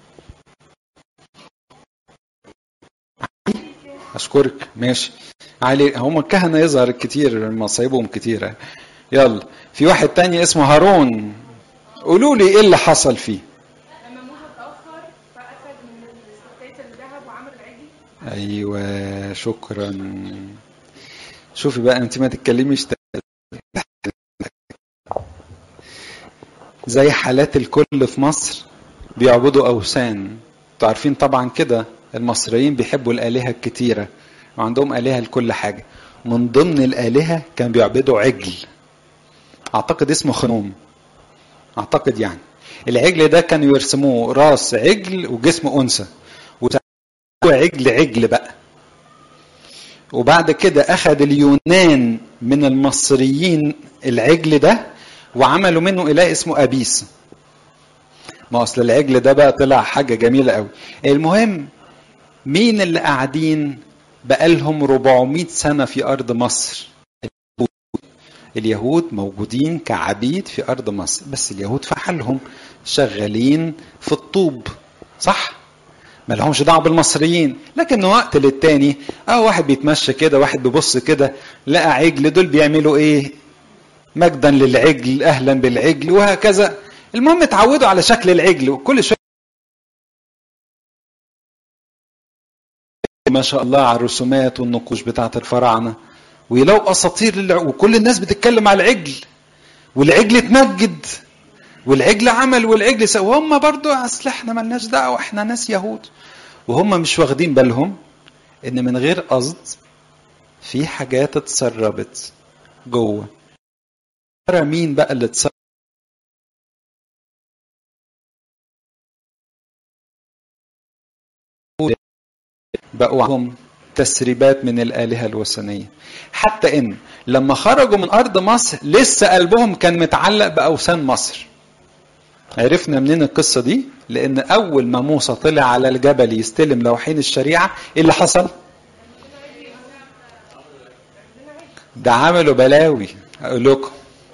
اشكرك ماشي علي هم الكهنه يظهر كتير مصايبهم كتيره يلا في واحد تاني اسمه هارون قولوا لي ايه اللي حصل فيه لما موسى اتأخر فأخذ من الستات الذهب وعمل العجل ايوه شكرا شوفي بقى انت ما تتكلميش زي حالات الكل في مصر بيعبدوا اوثان انتوا عارفين طبعا كده المصريين بيحبوا الالهه الكتيره وعندهم الهه لكل حاجه من ضمن الالهه كان بيعبدوا عجل اعتقد اسمه خنوم اعتقد يعني العجل ده كانوا يرسموه راس عجل وجسم انثى عجل عجل بقى وبعد كده اخذ اليونان من المصريين العجل ده وعملوا منه اله اسمه ابيس ما اصل العجل ده بقى طلع حاجه جميله قوي المهم مين اللي قاعدين بقالهم 400 سنه في ارض مصر اليهود موجودين كعبيد في ارض مصر بس اليهود في حالهم شغالين في الطوب صح ما لهمش دعوه بالمصريين لكن وقت للتاني اه واحد بيتمشى كده واحد بيبص كده لقى عجل دول بيعملوا ايه مجدا للعجل اهلا بالعجل وهكذا المهم اتعودوا على شكل العجل وكل شويه ما شاء الله على الرسومات والنقوش بتاعه الفراعنه ويلاقوا اساطير للع... وكل الناس بتتكلم على العجل والعجل اتمجد والعجل عمل والعجل سوى وهم برضو اصل احنا ملناش دعوه احنا ناس يهود وهم مش واخدين بالهم ان من غير قصد في حاجات اتسربت جوه ترى مين بقى اللي اتسرب بقوا عندهم تسريبات من الآلهة الوثنية حتى إن لما خرجوا من أرض مصر لسه قلبهم كان متعلق بأوثان مصر عرفنا منين القصة دي لأن أول ما موسى طلع على الجبل يستلم لوحين الشريعة إيه اللي حصل ده عملوا بلاوي أقول لكم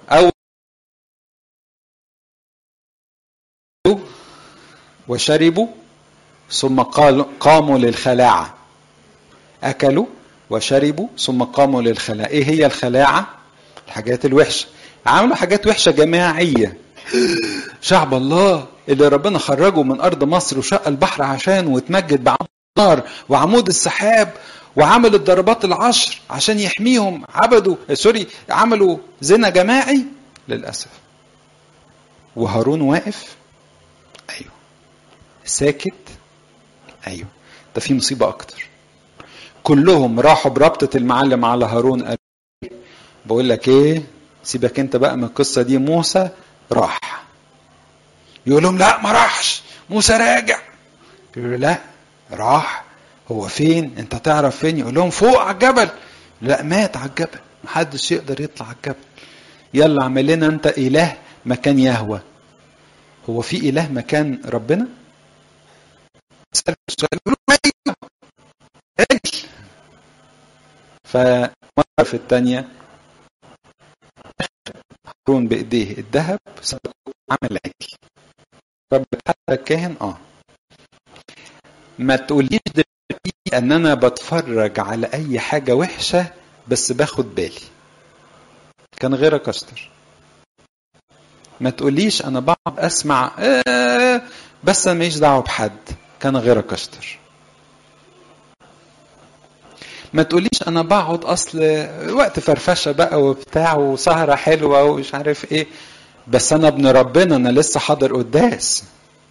وشربوا ثم قالوا قاموا للخلاعة أكلوا وشربوا ثم قاموا للخلاعة إيه هي الخلاعة؟ الحاجات الوحشة عملوا حاجات وحشة جماعية شعب الله اللي ربنا خرجه من أرض مصر وشق البحر عشانه وتمجد بعمود النار وعمود السحاب وعمل الضربات العشر عشان يحميهم عبدوا سوري عملوا زنا جماعي للأسف وهارون واقف أيوه ساكت أيوه ده في مصيبة أكتر كلهم راحوا بربطة المعلم على هارون قال بقول لك ايه سيبك انت بقى من القصة دي موسى راح يقول لهم لا ما راحش موسى راجع يقولوا لا راح هو فين انت تعرف فين يقول لهم فوق على الجبل لا مات على الجبل محدش يقدر يطلع على الجبل يلا اعمل لنا انت اله مكان يهوى هو في اله مكان ربنا سأل السؤال يقول لهم ايوه اجل فمرة في الثانية هارون بايديه الذهب عمل عجل رب حتى الكاهن اه ما تقوليش دلوقتي ان انا بتفرج على اي حاجه وحشه بس باخد بالي كان غيرك اشطر ما تقوليش انا بقعد اسمع آه بس انا ماليش دعوه بحد كان غيرك اشطر ما تقوليش انا بقعد اصل وقت فرفشه بقى وبتاع وسهره حلوه ومش عارف ايه بس انا ابن ربنا انا لسه حاضر قداس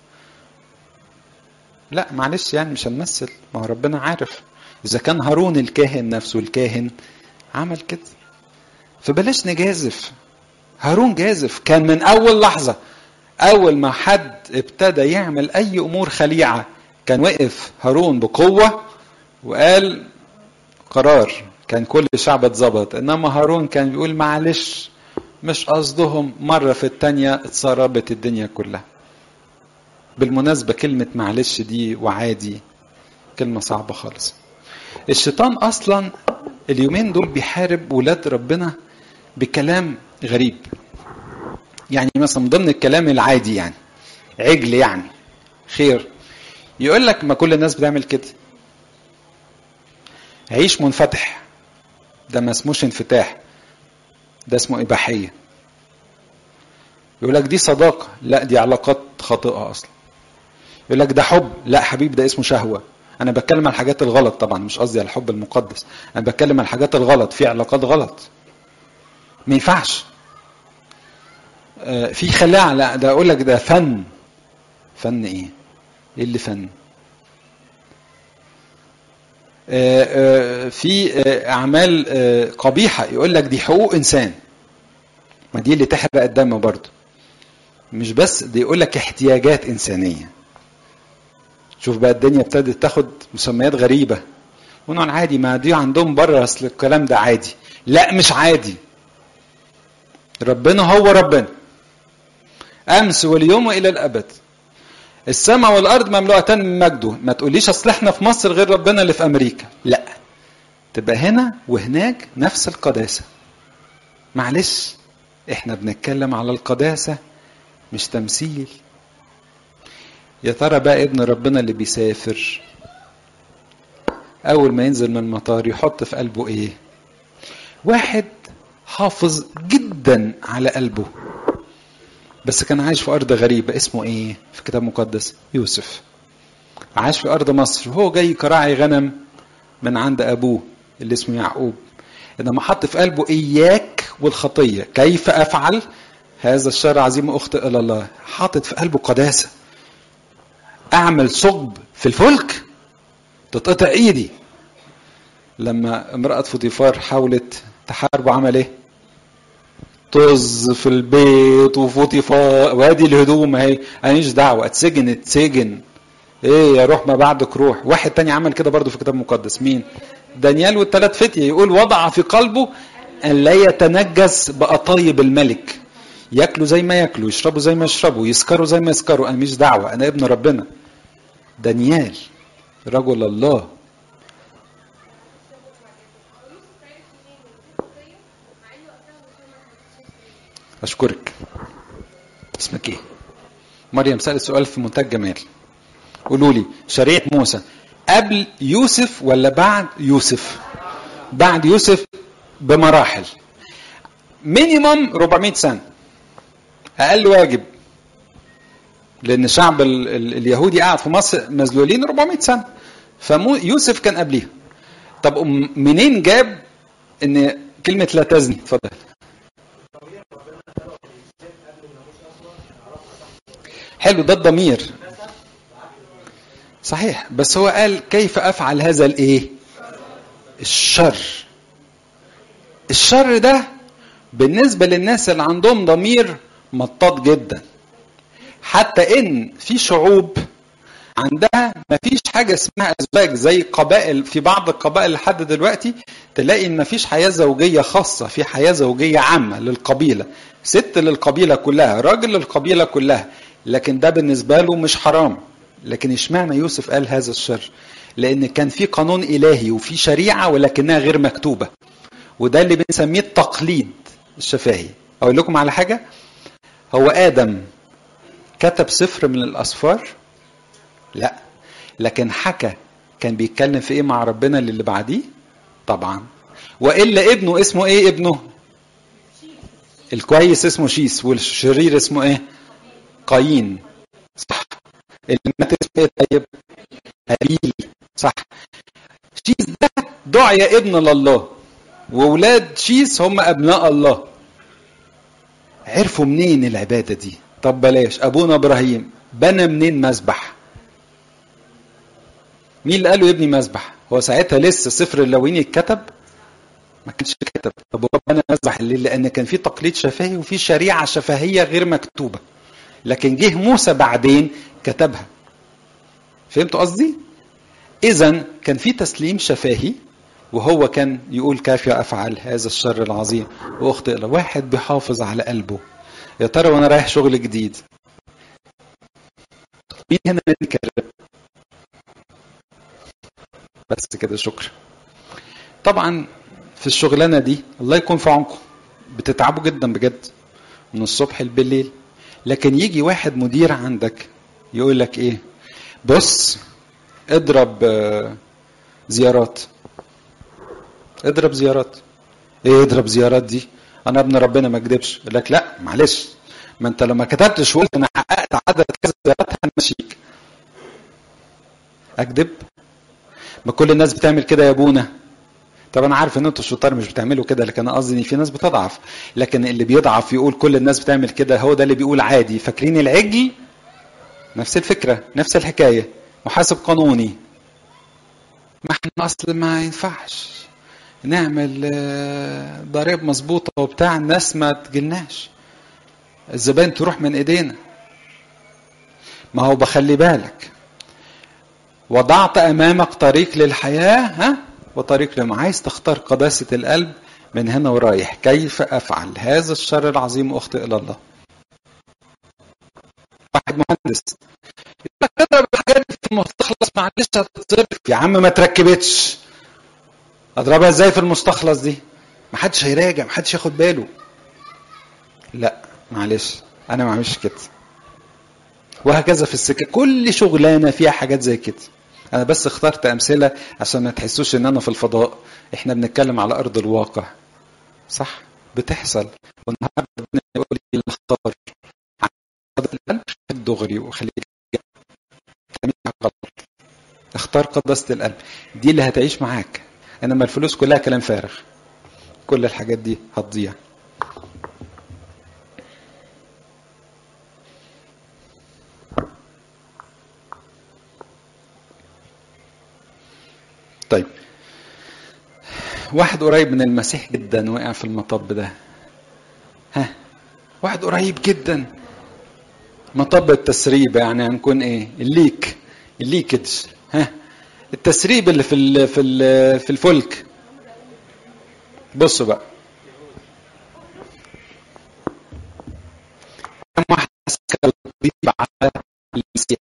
لا معلش يعني مش هنمثل ما هو ربنا عارف اذا كان هارون الكاهن نفسه الكاهن عمل كده فبلاش نجازف هارون جازف كان من اول لحظه اول ما حد ابتدى يعمل اي امور خليعه كان وقف هارون بقوه وقال قرار كان كل الشعب اتظبط انما هارون كان بيقول معلش مش قصدهم مرة في التانية اتسربت الدنيا كلها بالمناسبة كلمة معلش دي وعادي كلمة صعبة خالص الشيطان أصلا اليومين دول بيحارب ولاد ربنا بكلام غريب يعني مثلا من ضمن الكلام العادي يعني عجل يعني خير يقول لك ما كل الناس بتعمل كده عيش منفتح ده ما اسموش انفتاح ده اسمه إباحية يقول لك دي صداقة لا دي علاقات خاطئة أصلا يقول لك ده حب لا حبيب ده اسمه شهوة أنا بتكلم عن الحاجات الغلط طبعا مش قصدي على الحب المقدس أنا بتكلم عن الحاجات الغلط في علاقات غلط ما ينفعش آه في خلاع لا ده أقول لك ده فن فن إيه؟ إيه اللي فن؟ في اعمال قبيحه يقول لك دي حقوق انسان ما دي اللي تحرق الدم برضه مش بس دي يقول لك احتياجات انسانيه شوف بقى الدنيا ابتدت تاخد مسميات غريبه ونقول عادي ما دي عندهم بره اصل الكلام ده عادي لا مش عادي ربنا هو ربنا امس واليوم والى الابد السماء والارض مملوءتان من مجده ما تقوليش اصل احنا في مصر غير ربنا اللي في امريكا لا تبقى هنا وهناك نفس القداسه معلش احنا بنتكلم على القداسه مش تمثيل يا ترى بقى ابن ربنا اللي بيسافر اول ما ينزل من المطار يحط في قلبه ايه واحد حافظ جدا على قلبه بس كان عايش في أرض غريبة اسمه إيه في كتاب مقدس يوسف عاش في أرض مصر وهو جاي كراعي غنم من عند أبوه اللي اسمه يعقوب إنما حط في قلبه إياك والخطية كيف أفعل هذا الشر عظيم أخطئ إلى الله حاطط في قلبه قداسة أعمل ثقب في الفلك تتقطع إيدي لما امرأة فوتيفار حاولت تحاربه عمل إيه؟ طز في البيت وفوتيفار وادي الهدوم اهي ماليش دعوه اتسجن اتسجن ايه يا روح ما بعدك روح واحد تاني عمل كده برضه في الكتاب المقدس مين دانيال والثلاث فتية يقول وضع في قلبه ان لا يتنجس بقطايب الملك ياكلوا زي ما ياكلوا يشربوا زي ما يشربوا يسكروا زي ما يسكروا انا مش دعوه انا ابن ربنا دانيال رجل الله اشكرك اسمك ايه مريم سألت سؤال في منتهى الجمال قولوا لي شريعة موسى قبل يوسف ولا بعد يوسف بعد يوسف بمراحل مينيموم 400 سنة أقل واجب لأن الشعب ال ال اليهودي قاعد في مصر مذلولين 400 سنة فيوسف كان قبليها طب منين جاب ان كلمة لا تزني اتفضل حلو ده الضمير صحيح بس هو قال كيف افعل هذا الايه الشر الشر ده بالنسبة للناس اللي عندهم ضمير مطاط جدا حتى ان في شعوب عندها ما فيش حاجة اسمها أزواج زي قبائل في بعض القبائل لحد دلوقتي تلاقي إن ما فيش حياة زوجية خاصة في حياة زوجية عامة للقبيلة ست للقبيلة كلها راجل للقبيلة كلها لكن ده بالنسبة له مش حرام لكن اشمعنى يوسف قال هذا الشر لأن كان في قانون إلهي وفي شريعة ولكنها غير مكتوبة وده اللي بنسميه التقليد الشفاهي أقول لكم على حاجة هو آدم كتب سفر من الأسفار لا لكن حكى كان بيتكلم في ايه مع ربنا اللي بعديه طبعا والا ابنه اسمه ايه ابنه الكويس اسمه شيس والشرير اسمه ايه قايين صح اللي مات اسمه ايه طيب هابيل صح شيس ده دعي ابن لله واولاد شيس هم ابناء الله عرفوا منين العباده دي طب بلاش ابونا ابراهيم بنى منين مسبح مين اللي قال له يبني مسبح هو ساعتها لسه سفر اللاويين اتكتب ما كانش كتب طب هو بنى مسبح ليه لان كان في تقليد شفهي وفي شريعه شفهيه غير مكتوبه لكن جه موسى بعدين كتبها فهمتوا قصدي اذا كان في تسليم شفاهي وهو كان يقول كيف افعل هذا الشر العظيم واخطئ له واحد بيحافظ على قلبه يا ترى وانا رايح شغل جديد مين هنا بيتكلم بس كده شكرا طبعا في الشغلانه دي الله يكون في عونكم بتتعبوا جدا بجد من الصبح بالليل لكن يجي واحد مدير عندك يقول لك ايه بص اضرب زيارات اضرب زيارات ايه اضرب زيارات دي انا ابن ربنا ما اكذبش يقول لك لا معلش ما انت لما كتبتش وقلت انا حققت عدد كذا زيارات هنمشيك اكذب ما كل الناس بتعمل كده يا ابونا طب انا عارف ان انتوا الشطار مش بتعملوا كده لكن انا قصدي ان في ناس بتضعف لكن اللي بيضعف يقول كل الناس بتعمل كده هو ده اللي بيقول عادي فاكرين العجل نفس الفكره نفس الحكايه محاسب قانوني ما احنا اصل ما ينفعش نعمل ضريب مظبوطه وبتاع الناس ما تجلناش الزبائن تروح من ايدينا ما هو بخلي بالك وضعت امامك طريق للحياه ها وطريق لما عايز تختار قداسه القلب من هنا ورايح كيف افعل هذا الشر العظيم واخطئ الى الله واحد مهندس يقول لك اضرب الحاجات دي في المستخلص معلش هتتصرف يا عم ما تركبتش اضربها ازاي في المستخلص دي ما حدش هيراجع ما حدش ياخد باله لا معلش انا ما اعملش كده وهكذا في السكه كل شغلانه فيها حاجات زي كده انا بس اخترت امثله عشان ما تحسوش ان انا في الفضاء احنا بنتكلم على ارض الواقع صح بتحصل والنهارده ربنا يقول لي اختار الدغري وخليك غلط اختار قداسه القلب دي اللي هتعيش معاك انما الفلوس كلها كلام فارغ كل الحاجات دي هتضيع طيب واحد قريب من المسيح جدا وقع في المطب ده ها واحد قريب جدا مطب التسريب يعني هنكون ايه الليك الليكج ها التسريب اللي في ال في ال في الفلك بصوا بقى كم واحد سكر الطبيب على المسيح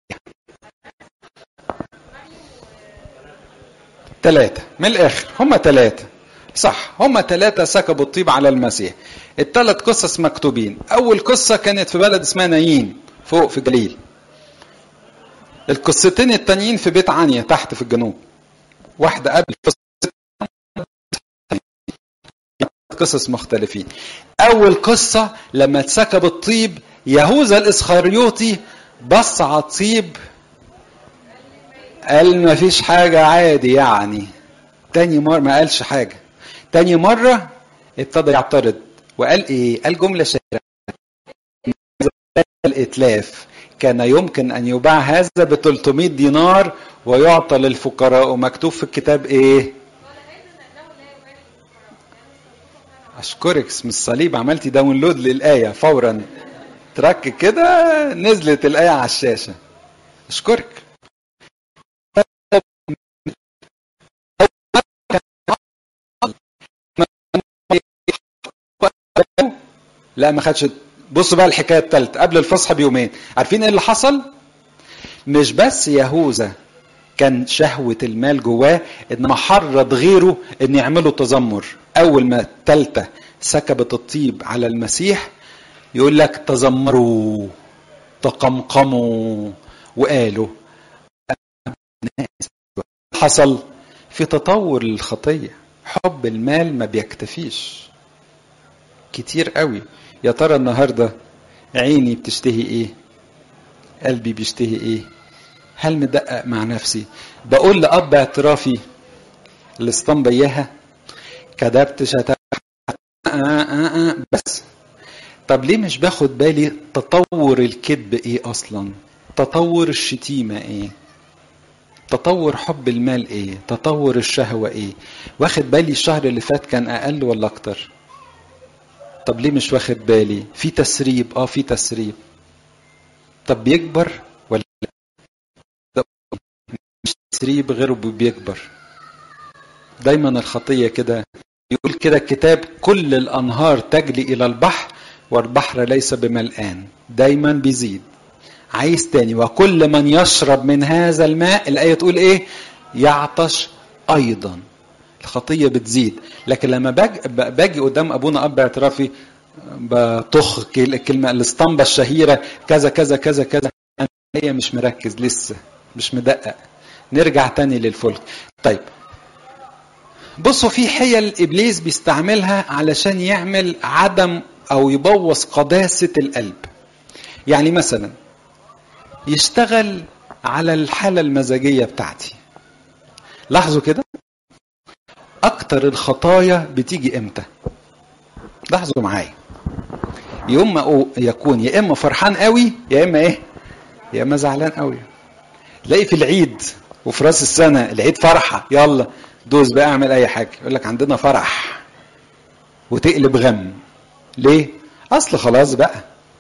ثلاثة من الآخر هم ثلاثة صح هم ثلاثة سكبوا الطيب على المسيح الثلاث قصص مكتوبين أول قصة كانت في بلد اسمها نايين فوق في جليل القصتين التانيين في بيت عنيا تحت في الجنوب واحدة قبل قصص مختلفين أول قصة لما اتسكب الطيب يهوذا الإسخريوطي بص على الطيب قال ما فيش حاجة عادي يعني تاني مرة ما قالش حاجة تاني مرة ابتدى يعترض وقال ايه قال جملة شهيرة الإتلاف كان يمكن أن يباع هذا ب 300 دينار ويعطى للفقراء ومكتوب في الكتاب إيه؟ أشكرك اسم الصليب عملتي داونلود للآية فورا ترك كده نزلت الآية على الشاشة أشكرك لا ما خدش بصوا بقى الحكايه الثالثه قبل الفصح بيومين عارفين ايه اللي حصل مش بس يهوذا كان شهوة المال جواه انما حرض غيره ان يعملوا تذمر اول ما الثالثه سكبت الطيب على المسيح يقول لك تذمروا تقمقموا وقالوا حصل في تطور للخطيه حب المال ما بيكتفيش كتير قوي يا ترى النهارده عيني بتشتهي ايه قلبي بيشتهي ايه هل مدقق مع نفسي بقول لاب اعترافي اللي اسطنب اياها كذبت شتمت آه آه آه بس طب ليه مش باخد بالي تطور الكذب ايه اصلا تطور الشتيمه ايه تطور حب المال ايه تطور الشهوه ايه واخد بالي الشهر اللي فات كان اقل ولا اكتر طب ليه مش واخد بالي في تسريب اه في تسريب طب بيكبر ولا مش تسريب غيره بيكبر دايما الخطية كده يقول كده الكتاب كل الأنهار تجري إلى البحر والبحر ليس بملآن دايما بيزيد عايز تاني وكل من يشرب من هذا الماء الآية تقول إيه يعطش أيضا الخطية بتزيد لكن لما باجي, باجي قدام أبونا أب اعترافي بطخ الكلمة الاسطمبة الشهيرة كذا كذا كذا كذا أنا هي مش مركز لسه مش مدقق نرجع تاني للفلك طيب بصوا في حيل إبليس بيستعملها علشان يعمل عدم أو يبوظ قداسة القلب يعني مثلا يشتغل على الحالة المزاجية بتاعتي لاحظوا كده اكتر الخطايا بتيجي امتى لاحظوا معايا يوم ما يكون يا اما فرحان قوي يا اما ايه يا اما زعلان قوي تلاقي في العيد وفي راس السنه العيد فرحه يلا دوس بقى اعمل اي حاجه يقول لك عندنا فرح وتقلب غم ليه اصل خلاص بقى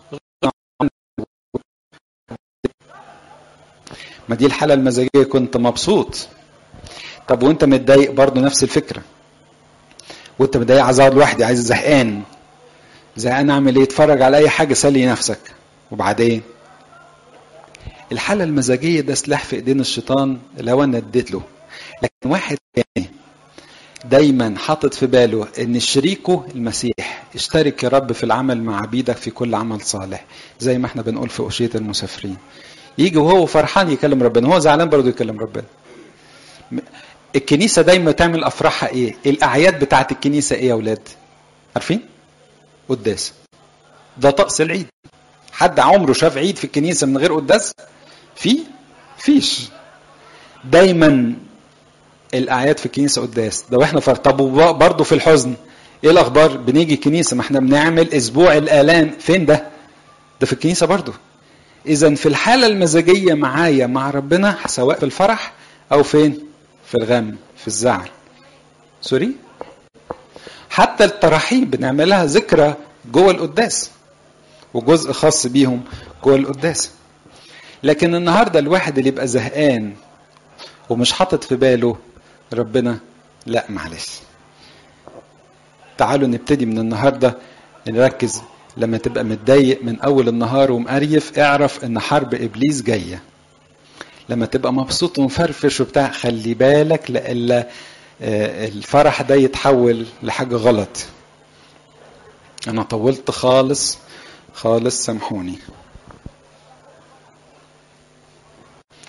ما دي الحاله المزاجيه كنت مبسوط طب وانت متضايق برضه نفس الفكره وانت متضايق عايز اقعد لوحدي عايز زهقان زهقان اعمل ايه اتفرج على اي حاجه سلي نفسك وبعدين الحاله المزاجيه ده سلاح في ايدين الشيطان اللي هو انا اديت له لكن واحد تاني دايما حاطط في باله ان شريكه المسيح اشترك يا رب في العمل مع عبيدك في كل عمل صالح زي ما احنا بنقول في أشية المسافرين يجي وهو فرحان يكلم ربنا هو زعلان برضه يكلم ربنا الكنيسه دايما تعمل افراحها ايه الاعياد بتاعت الكنيسه ايه يا اولاد عارفين قداس ده طقس العيد حد عمره شاف عيد في الكنيسه من غير قداس في فيش دايما الاعياد في الكنيسه قداس ده واحنا فر طب برضه في الحزن ايه الاخبار بنيجي الكنيسه ما احنا بنعمل اسبوع الالام فين ده ده في الكنيسه برضه اذا في الحاله المزاجيه معايا مع ربنا سواء في الفرح او فين في الغم في الزعل سوري حتى التراحيب بنعملها ذكرى جوه القداس وجزء خاص بيهم جوه القداس لكن النهارده الواحد اللي يبقى زهقان ومش حاطط في باله ربنا لا معلش تعالوا نبتدي من النهارده نركز لما تبقى متضايق من اول النهار ومقريف اعرف ان حرب ابليس جايه لما تبقى مبسوط ومفرفش وبتاع خلي بالك لألا الفرح ده يتحول لحاجة غلط أنا طولت خالص خالص سامحوني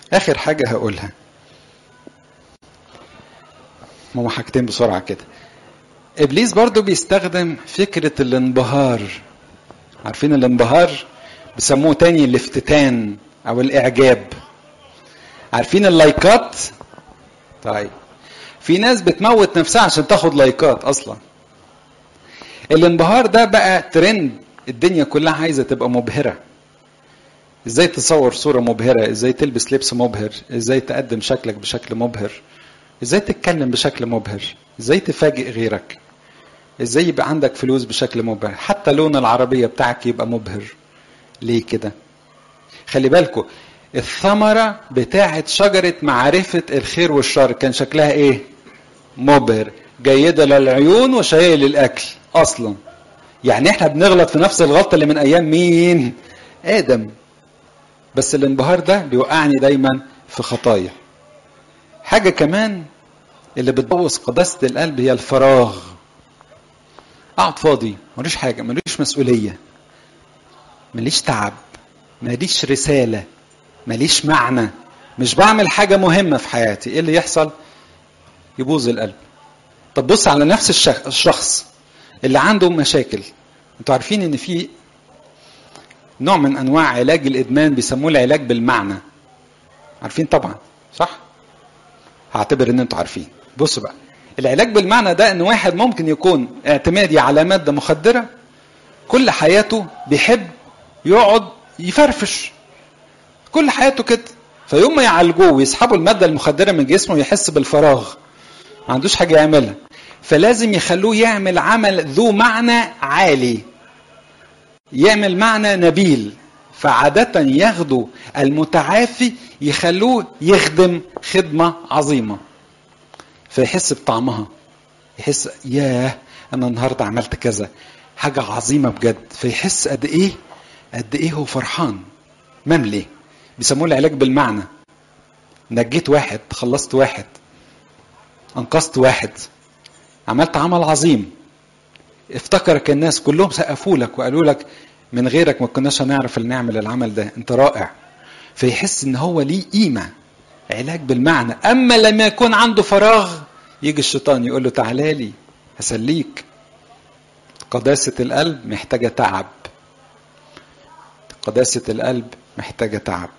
اخر حاجه هقولها هما حاجتين بسرعه كده ابليس برضو بيستخدم فكره الانبهار عارفين الانبهار بيسموه تاني الافتتان او الاعجاب عارفين اللايكات طيب في ناس بتموت نفسها عشان تاخد لايكات اصلا الانبهار ده بقى ترند الدنيا كلها عايزه تبقى مبهره ازاي تصور صوره مبهره ازاي تلبس لبس مبهر ازاي تقدم شكلك بشكل مبهر ازاي تتكلم بشكل مبهر ازاي تفاجئ غيرك ازاي يبقى عندك فلوس بشكل مبهر حتى لون العربيه بتاعك يبقى مبهر ليه كده خلي بالكم الثمره بتاعه شجره معرفه الخير والشر كان شكلها ايه مبهر جيده للعيون وشهيه للاكل اصلا يعني احنا بنغلط في نفس الغلطه اللي من ايام مين ادم بس الانبهار ده بيوقعني دايما في خطايا حاجه كمان اللي بتبوظ قداسه القلب هي الفراغ اقعد فاضي ماليش حاجه ماليش مسؤوليه ماليش تعب ماليش رساله ماليش معنى مش بعمل حاجه مهمه في حياتي ايه اللي يحصل يبوظ القلب طب بص على نفس الشخص اللي عنده مشاكل انتوا عارفين ان في نوع من انواع علاج الادمان بيسموه العلاج بالمعنى عارفين طبعا صح هعتبر ان انتوا عارفين بصوا بقى العلاج بالمعنى ده ان واحد ممكن يكون اعتمادي على ماده مخدره كل حياته بيحب يقعد يفرفش كل حياته كده فيوم ما يعالجوه ويسحبوا الماده المخدره من جسمه يحس بالفراغ ما عندوش حاجه يعملها فلازم يخلوه يعمل عمل ذو معنى عالي يعمل معنى نبيل فعادة ياخدوا المتعافي يخلوه يخدم خدمة عظيمة فيحس بطعمها يحس ياه أنا النهاردة عملت كذا حاجة عظيمة بجد فيحس قد إيه قد إيه هو فرحان مملي بيسموه العلاج بالمعنى نجيت واحد خلصت واحد أنقذت واحد عملت عمل عظيم افتكرك الناس كلهم سقفوا لك وقالوا لك من غيرك ما كناش هنعرف اللي نعمل العمل ده انت رائع فيحس ان هو ليه قيمه علاج بالمعنى اما لما يكون عنده فراغ يجي الشيطان يقول له تعالى لي هسليك قداسه القلب محتاجه تعب قداسه القلب محتاجه تعب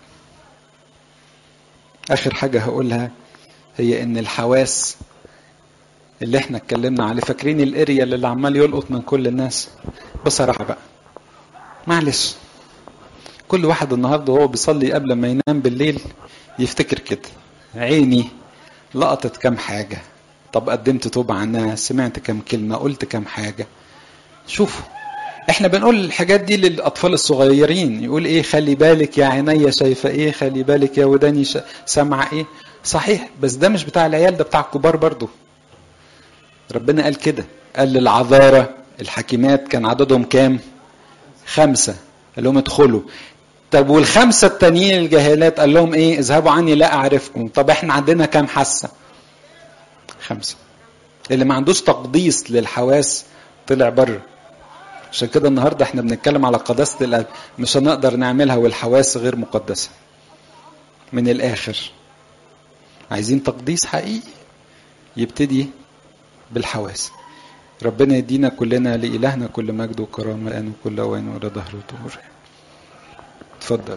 اخر حاجه هقولها هي ان الحواس اللي احنا اتكلمنا عليه فاكرين الاريا اللي عمال يلقط من كل الناس بصراحه بقى معلش كل واحد النهارده وهو بيصلي قبل ما ينام بالليل يفتكر كده عيني لقطت كام حاجه طب قدمت توبه عنها سمعت كام كلمه قلت كام حاجه شوفوا احنا بنقول الحاجات دي للاطفال الصغيرين يقول ايه خلي بالك يا عينيا شايفه ايه خلي بالك يا وداني سامعه ايه صحيح بس ده مش بتاع العيال ده بتاع الكبار برضه ربنا قال كده قال للعذارة الحكيمات كان عددهم كام خمسة قال لهم ادخلوا طب والخمسة التانيين الجاهلات قال لهم ايه اذهبوا عني لا اعرفكم طب احنا عندنا كام حاسة خمسة اللي ما عندوش تقديس للحواس طلع بره عشان كده النهارده احنا بنتكلم على قداسة القلب مش هنقدر نعملها والحواس غير مقدسة من الاخر عايزين تقديس حقيقي يبتدي بالحواس ربنا يدينا كلنا لإلهنا كل مجد وكرامة الآن وكل أوان ولا ظهر وطهور اتفضل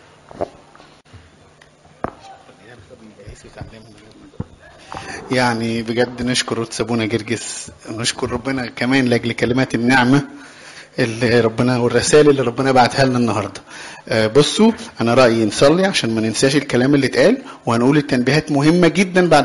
يعني بجد نشكر سابونا جرجس نشكر ربنا كمان لاجل كلمات النعمه اللي ربنا والرسائل اللي ربنا بعتها لنا النهارده بصوا انا رايي نصلي عشان ما ننساش الكلام اللي اتقال وهنقول التنبيهات مهمه جدا بعد